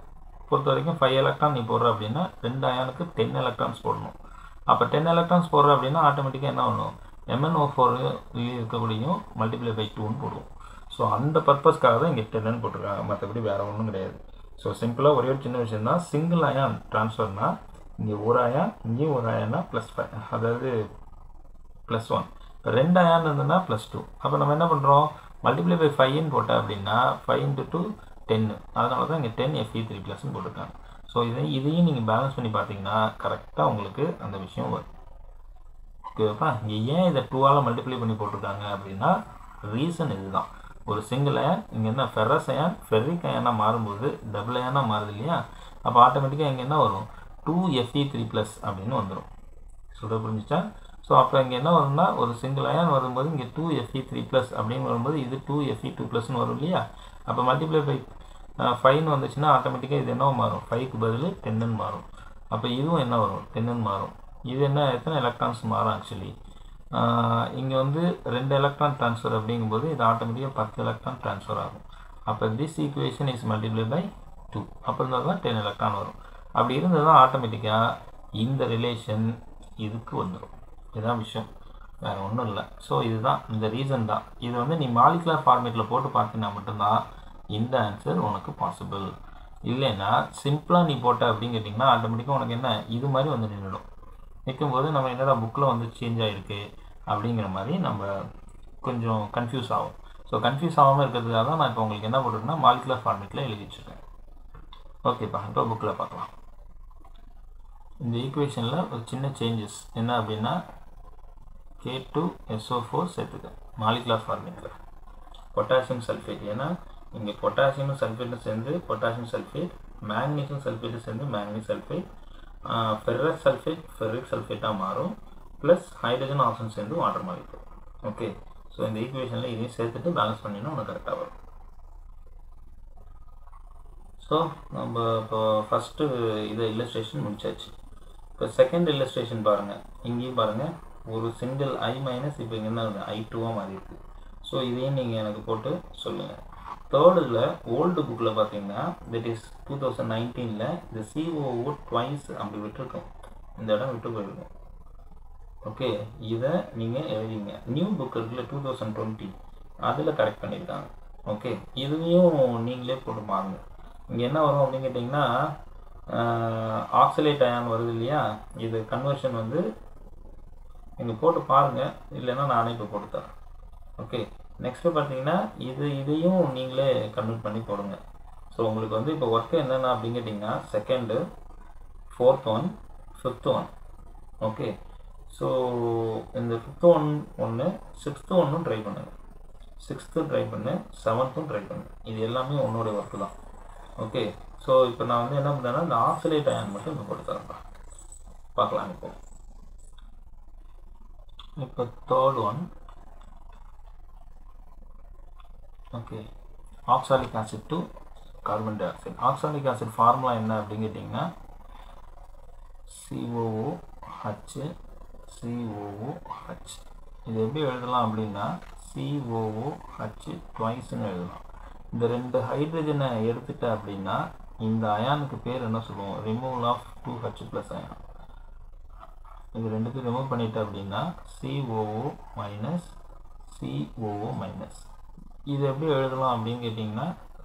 பொறுத்த வரைக்கும் ஃபைவ் எலக்ட்ரான் நீ போடுற அப்படின்னா ரெண்டு அயானுக்கு டென் எலக்ட்ரான்ஸ் போடணும் அப்போ டென் எலக்ட்ரான்ஸ் போடுற அப்படின்னா ஆட்டோமேட்டிக்காக என்ன பண்ணும் எம்என்ஓ ஃபோர் இருக்கக்கூடியும் மல்டிப்ளை பை டூன்னு போடுவோம் ஸோ அந்த பர்பஸ்க்காக தான் இங்கே டென்னு போட்டிருக்காங்க மற்றபடி வேறு ஒன்றும் கிடையாது ஸோ சிம்பிளாக ஒரே ஒரு சின்ன விஷயம் தான் சிங்கிள் அயான் ட்ரான்ஸ்ஃபர்னால் இங்கே ஒரு அயான் இங்கேயும் ஒரு அயான்னா ப்ளஸ் ஃபைவ் அதாவது ப்ளஸ் ஒன் இப்போ ரெண்டு அயான் இருந்ததுன்னா ப்ளஸ் டூ அப்போ நம்ம என்ன பண்ணுறோம் மல்டிப்ளை பை ஃபைவ்னு போட்டேன் அப்படின்னா ஃபைவ் இன்ட்டு டூ டென்னு அதனால தான் இங்கே டென் எஃப்இ த்ரீ ப்ளஸ்ன்னு போட்டிருக்காங்க ஸோ இதை இதையும் நீங்கள் பேலன்ஸ் பண்ணி பார்த்தீங்கன்னா கரெக்டாக உங்களுக்கு அந்த விஷயம் வரும் ஓகேப்பா இங்கே ஏன் இதை டூவால் மல்டிப்ளை பண்ணி போட்டிருக்காங்க அப்படின்னா ரீசன் இதுதான் ஒரு சிங்கிள் அயன் இங்கே என்ன ஃபெரஸ் அயன் ஃபெர்ரிக் அயனாக மாறும்போது டபுள் அயனாக மாறுது இல்லையா அப்போ ஆட்டோமேட்டிக்காக இங்கே என்ன வரும் டூ எஃப்இ த்ரீ ப்ளஸ் அப்படின்னு வந்துடும் சொல்ல புரிஞ்சுச்சா ஸோ அப்போ இங்கே என்ன வரும்னா ஒரு சிங்கிள் அயன் வரும்போது இங்கே டூ எஃப்இ த்ரீ ப்ளஸ் அப்படின்னு வரும்போது இது டூ எஃப்இ டூ ப்ளஸ்னு வரும் இல்லையா அப்போ மல்டிப்ளை பை ஃபைவ்னு வந்துச்சுன்னா ஆட்டோமேட்டிக்காக இது என்ன மாறும் ஃபைவ்க்கு பதில் டென்னுன்னு மாறும் அப்போ இதுவும் என்ன வரும் டென்னுன்னு மாறும் இது என்ன எத்தனை எலக்ட்ரான்ஸ் மாறும் ஆக்சுவலி இங்கே வந்து ரெண்டு எலக்ட்ரான் ட்ரான்ஸ்ஃபர் அப்படிங்கும்போது இது ஆட்டோமேட்டிக்காக பத்து எலக்ட்ரான் ட்ரான்ஸ்ஃபர் ஆகும் அப்போ this equation is multiply by two அப்போ இருந்தால் தான் டென் எலக்ட்ரான் வரும் அப்படி இருந்தது தான் ஆட்டோமேட்டிக்காக இந்த ரிலேஷன் இதுக்கு வந்துடும் இதுதான் விஷயம் வேறு ஒன்றும் இல்லை ஸோ இதுதான் இந்த ரீசன் தான் இது வந்து நீ மாலிகுலர் ஃபார்மேட்டில் போட்டு பார்த்தீங்கன்னா மட்டும்தான் இந்த ஆன்சர் உனக்கு பாசிபிள் இல்லைன்னா சிம்பிளாக நீ போட்ட அப்படின்னு கேட்டிங்கன்னா ஆட்டோமேட்டிக்காக உனக்கு என்ன இது மாதிரி வந்து நின்றுடும் நிற்கும்போது நம்ம என்னடா புக்கில் வந்து சேஞ்ச் ஆகிருக்கு அப்படிங்கிற மாதிரி நம்ம கொஞ்சம் கன்ஃபியூஸ் ஆகும் ஸோ கன்ஃபியூஸ் ஆகாமல் இருக்கிறதுக்காக தான் நான் இப்போ உங்களுக்கு என்ன போட்டிருக்கேன்னா மாலிகுலர் ஃபார்மேட்டில் எழுதி வச்சுருக்கேன் ஓகேப்பா இப்போ புக்கில் பார்க்கலாம் இந்த ஈக்குவேஷனில் ஒரு சின்ன சேஞ்சஸ் என்ன அப்படின்னா கே டூ எஸ்ஓ ஃபோர் சேர்த்துக்க மாலிகுலர் ஃபார்மேட்டில் பொட்டாசியம் சல்ஃபேட் ஏன்னா இங்கே பொட்டாசியம் சல்ஃபேட்டும் சேர்ந்து பொட்டாசியம் சல்ஃபேட் மேக்னீசியம் சல்ஃபேட்டும் சேர்ந்து manganese sulphate ferrous sulphate ferric சல்ஃபேட்டாக மாறும் ப்ளஸ் ஹைட்ரஜன் ஆக்சன் சேர்ந்து வாட்டர் மாறிக்கும் ஓகே ஸோ இந்த ஈக்குவேஷனில் இதையும் சேர்த்துட்டு பேலன்ஸ் பண்ணினா உனக்கு கரெக்டாக வரும் ஸோ நம்ம இப்போ ஃபஸ்ட்டு இதை இல்லஸ்ட்ரேஷன் முடிச்சாச்சு இப்போ செகண்ட் இல்லஸ்ட்ரேஷன் பாருங்கள் இங்கேயும் பாருங்கள் ஒரு சிங்கிள் ஐ மைனஸ் இப்போ இங்கே என்ன ஐ டூவாக மாறி இருக்கு ஸோ இதையும் நீங்கள் எனக்கு போட்டு சொல்லுங்கள் தேர்டில் ஓல்டு புக்கில் பார்த்தீங்கன்னா தட் இஸ் டூ தௌசண்ட் நைன்டீனில் இந்த சிஓஓ ட்வைஸ் அப்படி விட்டுருக்கோம் இந்த இடம் விட்டு போயிருக்கோம் ஓகே இதை நீங்கள் எழுதிங்க நியூ புக் இருக்குல்ல டூ தௌசண்ட் டுவெண்ட்டி அதில் கரெக்ட் பண்ணியிருக்காங்க ஓகே இதுலேயும் நீங்களே போட்டு பாருங்க இங்கே என்ன வரும் அப்படின்னு கேட்டிங்கன்னா ஆக்சலேட் அயான் வருது இல்லையா இது கன்வர்ஷன் வந்து இங்கே போட்டு பாருங்கள் இல்லைன்னா நானே இப்போ போட்டு தரேன் ஓகே நெக்ஸ்ட்டு பார்த்தீங்கன்னா இது இதையும் நீங்களே கன்வெர்ட் பண்ணி போடுங்க ஸோ உங்களுக்கு வந்து இப்போ ஒர்க்கு என்னென்ன அப்படின்னு கேட்டிங்கன்னா second fourth one fifth one okay so இந்த ஃபிஃப்த் ஒன் ஒன்று சிக்ஸ்த்து ஒன்றும் ட்ரை பண்ணுங்கள் சிக்ஸ்த்து ட்ரை பண்ணு செவன்த்தும் ட்ரை பண்ணு இது எல்லாமே உன்னோட ஒர்க்கு தான் ஓகே ஸோ இப்போ நான் வந்து என்ன பண்ணுறேன்னா இந்த ஆக்சிலேட் அயன் மட்டும் இங்கே போட்டு தரேன்ப்பா பார்க்கலாம் இப்போ இப்போ third one okay oxalic acid to carbon dioxide oxalic acid formula என்ன அப்படின்னு கேட்டிங்கன்னா சிஓஓ ஹச் சிஓஓ ஹச் இது எப்படி எழுதலாம் அப்படின்னா சிஓஓ ஹச் ட்வைஸ்னு எழுதலாம் இந்த ரெண்டு ஹைட்ரஜனை எடுத்துட்ட அப்படின்னா இந்த அயானுக்கு பேர் என்ன சொல்லுவோம் removal of two H plus ion இது ரெண்டுத்தையும் ரிமூவ் பண்ணிட்ட அப்படின்னா சிஓஓ மைனஸ் சிஓஓ மைனஸ் இது எப்படி எழுதலாம் அப்படின்னு கேட்டிங்கன்னா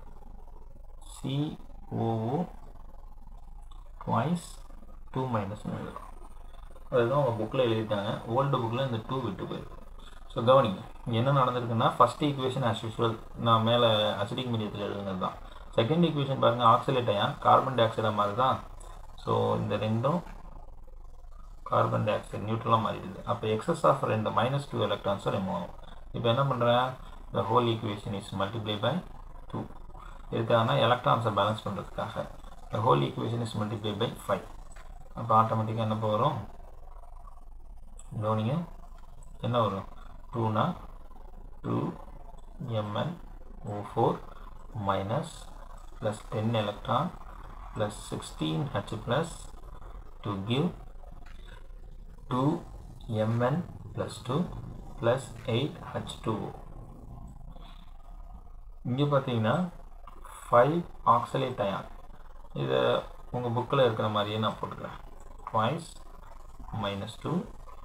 சிஓஓ ட்வைஸ் டூ மைனஸ்னு எழுதலாம் அதுதான் உங்கள் புக்கில் எழுதிட்டாங்க ஓல்டு புக்கில் இந்த டூ விட்டு போயிருக்கு ஸோ கவனிங்க என்ன நடந்திருக்குன்னா ஃபஸ்ட் ஈக்குவேஷன் ஆஸ் யூஸ்வல் நான் மேலே அசிடிக் மீடியத்தில் எழுதுனது தான் செகண்ட் ஈக்குவேஷன் பாருங்கள் ஆக்சிலேட் அயான் கார்பன் டை ஆக்சைடாக மாதிரி தான் ஸோ இந்த ரெண்டும் கார்பன் டை ஆக்சைடு நியூட்ரலாக மாறிடுது அப்போ எக்ஸஸ் ஆஃப் ரெண்டு மைனஸ் டூ எலக்ட்ரான்ஸும் ரிமூவ் ஆகும் இப்போ என்ன பண்ணுறேன் the whole equation is multiply by two இதுக்கான எலக்ட்ரான்ஸை பேலன்ஸ் பண்ணுறதுக்காக the whole equation is multiply by five அப்போ ஆட்டோமேட்டிக்காக என்ன வரும் கவனிங்க என்ன வரும் டூனா two MN O four minus plus ten electron plus sixteen H plus to give two MN plus two plus eight H two இங்கே பார்த்தீங்கன்னா ஃபைவ் ஆக்சலேட் அயான் இதை உங்கள் புக்கில் இருக்கிற மாதிரியே நான் போட்டுக்கிறேன் twice minus 2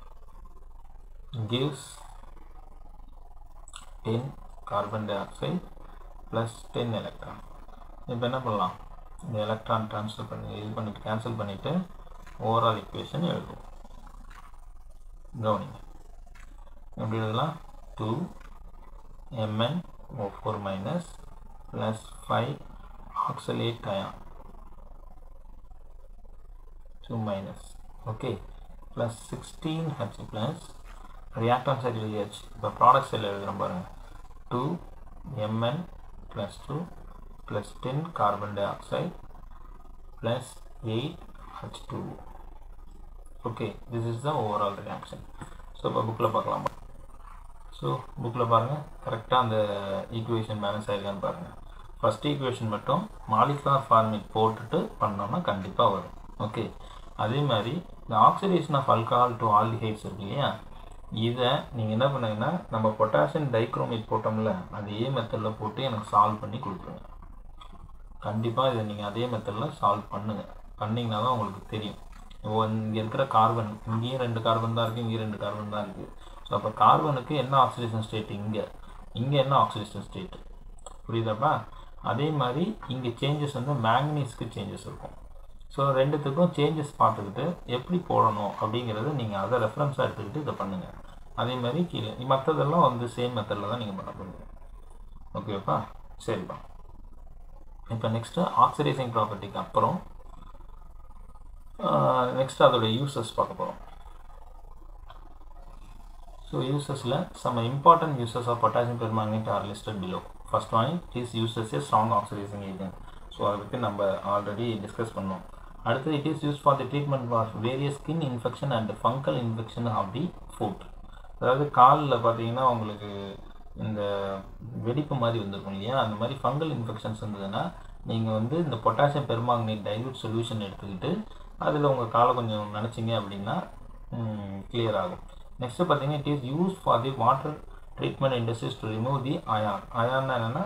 gives 10 carbon dioxide plus 10 electron இப்போ என்ன பண்ணலாம் இந்த எலக்ட்ரான் ட்ரான்ஸ்ஃபர் பண்ணி இது பண்ணிட்டு கேன்சல் பண்ணிவிட்டு ஓவரால் ஈக்குவேஷன் எழுதுவோம் கவனிங்க எப்படி எழுதலாம் two MN O four minus plus five oxalate ion two minus okay plus sixteen H plus reactant side எழுதியாச்சு இப்போ ப்ராடக்ட் சைடில் எழுதுகிறோம் பாருங்கள் two MN plus two plus ten carbon dioxide plus eight H two okay this is the overall reaction so இப்போ புக்கில் பார்க்கலாம் ஸோ புக்கில் பாருங்கள் கரெக்டாக அந்த ஈக்குவேஷன் பேலன்ஸ் ஆகிருக்கான்னு பாருங்கள் ஃபஸ்ட் ஈக்குவேஷன் மட்டும் மாலிகுலர் ஃபார்மேட் போட்டுட்டு பண்ணோம்னா கண்டிப்பாக வரும் ஓகே அதே மாதிரி இந்த oxidation of alcohol to aldehydes இருக்கு இல்லையா இதை நீங்கள் என்ன பண்ணுங்கன்னா நம்ம பொட்டாசியம் டைக்ரோமேட் போட்டோம்ல அதே மெத்தடில் போட்டு எனக்கு சால்வ் பண்ணி கொடுத்துருங்க கண்டிப்பாக இதை நீங்கள் அதே மெத்தடில் சால்வ் பண்ணுங்கள் பண்ணிங்கன்னா தான் உங்களுக்கு தெரியும் இங்கே இருக்கிற கார்பன் இங்கேயும் ரெண்டு கார்பன் தான் இருக்குது இங்கேயும் ரெண்டு கார்பன் தான் இருக்குது ஸோ அப்போ கார்பனுக்கு என்ன ஆக்சிடேஷன் ஸ்டேட் இங்கே இங்கே என்ன ஆக்சிடேஷன் ஸ்டேட் புரியுதாப்பா அதே மாதிரி இங்கே சேஞ்சஸ் வந்து மேங்கனீஸ்க்கு சேஞ்சஸ் இருக்கும் ஸோ ரெண்டுத்துக்கும் சேஞ்சஸ் பார்த்துக்கிட்டு எப்படி போடணும் அப்படிங்கிறத நீங்கள் அதை ரெஃபரன்ஸாக எடுத்துக்கிட்டு இதை பண்ணுங்கள் அதே மாதிரி கீழே மற்றதெல்லாம் வந்து சேம் மெத்தடில் தான் நீங்கள் பண்ண போகிறீங்க ஓகேப்பா சரிப்பா இப்போ நெக்ஸ்ட்டு ஆக்சிடைசிங் ப்ராப்பர்ட்டிக்கு அப்புறம் நெக்ஸ்ட் அதோட யூசஸ் பார்க்க போகிறோம் ஸோ யூசஸில் some important uses of potassium permanganate are listed below first one is uses a strong oxidising agent so அதை பற்றி நம்ம ஆல்ரெடி டிஸ்கஸ் பண்ணோம் அடுத்தது it is use for the treatment for various skin infection and fungal infection of the foot அதாவது காலில் பார்த்தீங்கன்னா உங்களுக்கு இந்த வெடிப்பு மாதிரி வந்திருக்கும் இல்லையா அந்த மாதிரி ஃபங்கல் இன்ஃபெக்ஷன்ஸ் இருந்ததுன்னா நீங்கள் வந்து இந்த பொட்டாசியம் பெர்மாங்கனேட் டைல்யூட் சொல்யூஷன் எடுத்துக்கிட்டு அதில் உங்கள் காலை கொஞ்சம் நினச்சிங்க அப்படின்னா கிளியர் ஆகும் நெக்ஸ்ட்டு பார்த்தீங்கன்னா it is use for the water treatment industries to remove the iron அயான்னா என்னென்னா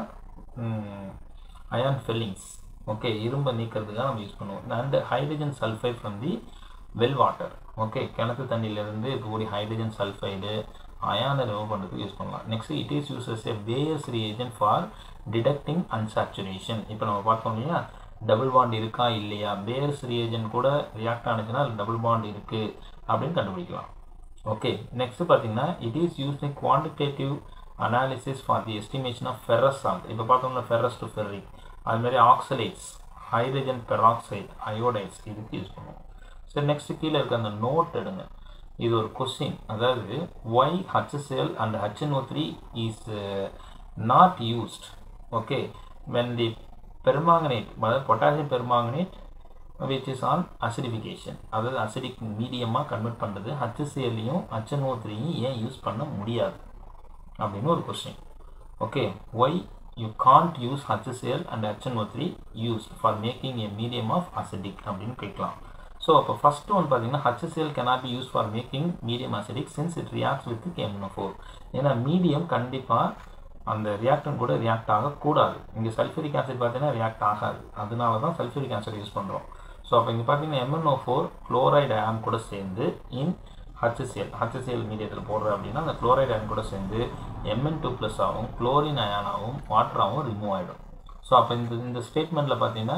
அயான் ஃபில்லிங்ஸ் ஓகே இரும்பை நீக்கிறதுக்காக நம்ம யூஸ் பண்ணுவோம் and hydrogen sulphide from the well water okay கிணத்து தண்ணியிலேருந்து இருக்கக்கூடிய ஹைட்ரஜன் சல்ஃபைடு அயானை ரிமூவ் பண்ணுறதுக்கு யூஸ் பண்ணலாம் next it is uses a Baeyer's reagent for detecting unsaturation இப்போ நம்ம பார்த்தோம் இல்லையா டபுள் பாண்ட் இருக்கா இல்லையா பேயர்ஸ் ரியேஜன் கூட ரியாக்ட் ஆனிச்சுன்னா டபுள் பாண்ட் இருக்குது அப்படின்னு கண்டுபிடிக்கலாம் ஓகே நெக்ஸ்ட் பார்த்தீங்கன்னா it is use in quantitative analysis for the estimation of ferrous salt இப்போ பார்த்தோம்னா ஃபெரஸ் டு ஃபெர்ரிக் அதுமாதிரி ஆக்சலேட்ஸ் ஹைட்ரஜன் பெராக்சைடு அயோடைட்ஸ் இதுக்கு யூஸ் பண்ணுவோம் சரி நெக்ஸ்ட் கீழே இருக்க அந்த நோட் எடுங்க இது ஒரு கொஸ்டின் அதாவது why HSL and HNO three is not used okay when the permanganate அதாவது potassium permanganate which is on acidification அதாவது அசிடிக் மீடியமாக கன்வெர்ட் பண்ணுறது ஹச்சிசிஎல்லையும் ஹச்என்ஓ த்ரீயும் ஏன் யூஸ் பண்ண முடியாது அப்படின்னு ஒரு question okay why you can't use HCCL and HNO three use for making a medium of acidic அப்படின்னு கேட்கலாம் ஸோ அப்போ ஃபஸ்ட் ஒன் பார்த்தீங்கன்னா HCCL cannot be use for making medium acidic since it reacts with KMNO four ஏன்னா மீடியம் கண்டிப்பாக அந்த ரியாக்டன் கூட ரியாக்ட் ஆகக்கூடாது இங்கே சல்ஃபூரிக் ஆசிட் பார்த்தீங்கன்னா ரியாக்ட் ஆகாது அதனால தான் சல்ஃபூரிக் ஆசிட் யூஸ் பண்ணுறோம் ஸோ அப்போ இங்கே பார்த்தீங்கன்னா எம்என்ஓ ஃபோர் குளோரைடு அயான் கூட சேர்ந்து இன் ஹச்சிசிஎல் ஹச்சிசிஎல் மீடியத்தில் போடுற அப்படின்னா அந்த குளோரைடு அயன் கூட சேர்ந்து எம்என் டூ ப்ளஸ் ஆகும் குளோரின் அயானாகவும் வாட்டராகவும் ரிமூவ் ஆகிடும் ஸோ அப்போ இந்த இந்த ஸ்டேட்மெண்ட்டில் பார்த்தீங்கன்னா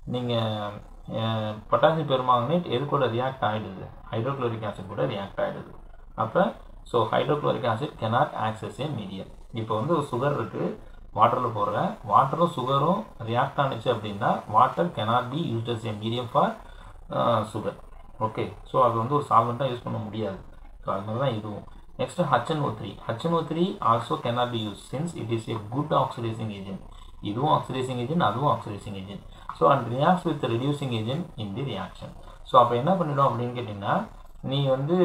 நீங்கள் பொட்டாசியம் பெருமாங்கனேட் எது கூட ரியாக்ட் ஆகிடுது ஹைட்ரோக்ளோரிக் ஆசிட் கூட ரியாக்ட் ஆகிடுது அப்போ so hydrochloric acid cannot act as a medium இப்போ வந்து ஒரு சுகர் இருக்குது வாட்டரில் போடுற வாட்டரும் சுகரும் ரியாக்ட் ஆனிச்சு அப்படின்னா water cannot be used as a medium for sugar okay so அது வந்து ஒரு சால்வெண்ட்டாக யூஸ் பண்ண முடியாது ஸோ அது மாதிரி தான் இதுவும் next HNO three HNO three also cannot be use since it is a good oxidising agent இதுவும் ஆக்சிடைசிங் ஏஜென்ட் அதுவும் oxidising agent so and reacts with reducing agent in the reaction so அப்போ என்ன பண்ணிடும் அப்படின்னு கேட்டிங்கன்னா நீ வந்து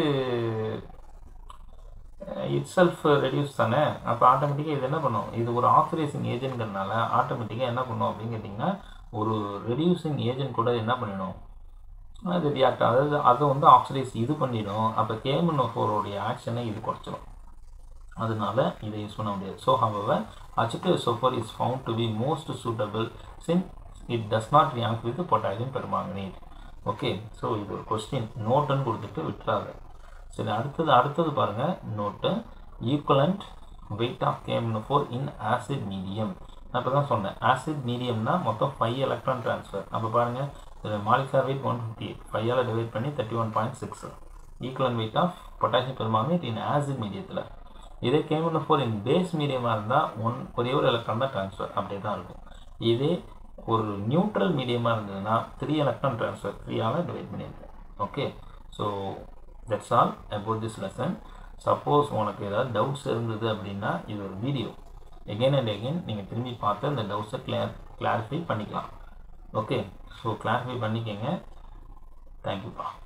இட் செல்ஃப் ரெடியூஸ் தானே அப்போ ஆட்டோமேட்டிக்காக இது என்ன பண்ணும் இது ஒரு ஆக்சிடைசிங் ஏஜென்ட்னால ஆட்டோமேட்டிக்காக என்ன பண்ணும் அப்படின்னு கேட்டிங்கன்னா ஒரு ரெடியூசிங் ஏஜென்ட் கூட என்ன பண்ணிடும் அது ரியாக்ட் அதாவது அதை வந்து ஆக்சிடைஸ் இது பண்ணிடும் அப்போ கேமனோ ஃபோரோடைய ஆக்ஷனை இது குறைச்சிடும் அதனால இதை யூஸ் பண்ண முடியாது so however H two SO four is found to be most suitable since it does not react with potassium permanganate okay so இது ஒரு கொஸ்டின் நோட்டுன்னு கொடுத்துட்டு விட்டுறாங்க சரி அடுத்தது அடுத்தது பாருங்கள் note equivalent weight of KMNO four in acid medium நான் இப்போ தான் சொன்னேன் ஆசிட் மீடியம்னா மொத்தம் ஃபைவ் எலக்ட்ரான் ட்ரான்ஸ்ஃபர் அப்போ பாருங்கள் இதில் molecular weight one fifty eight ஃபைவால் டிவைட் பண்ணி thirty one point six equivalent weight of potassium permanganate in acid மீடியத்தில் இதே கேமில் ஃபோர் இன் பேஸ் மீடியமாக இருந்தால் ஒன் ஒரே ஒரு எலக்ட்ரான் தான் ட்ரான்ஸ்ஃபர் அப்படியே தான் இருக்கும் இதே ஒரு நியூட்ரல் மீடியமாக இருந்ததுன்னா த்ரீ எலக்ட்ரான் ட்ரான்ஸ்ஃபர் த்ரீயால் டிவைட் பண்ணியிருக்கேன் okay so that's all about this lesson suppose உனக்கு ஏதாவது டவுட்ஸ் இருந்தது அப்படின்னா இது ஒரு வீடியோ எகெயின் அண்ட் எகெயின் நீங்கள் திரும்பி பார்த்து அந்த டவுட்ஸை கிளியர் கிளாரிஃபை பண்ணிக்கலாம் ஓகே ஸோ கிளாரிஃபை பண்ணிக்கங்க தேங்க்யூப்பா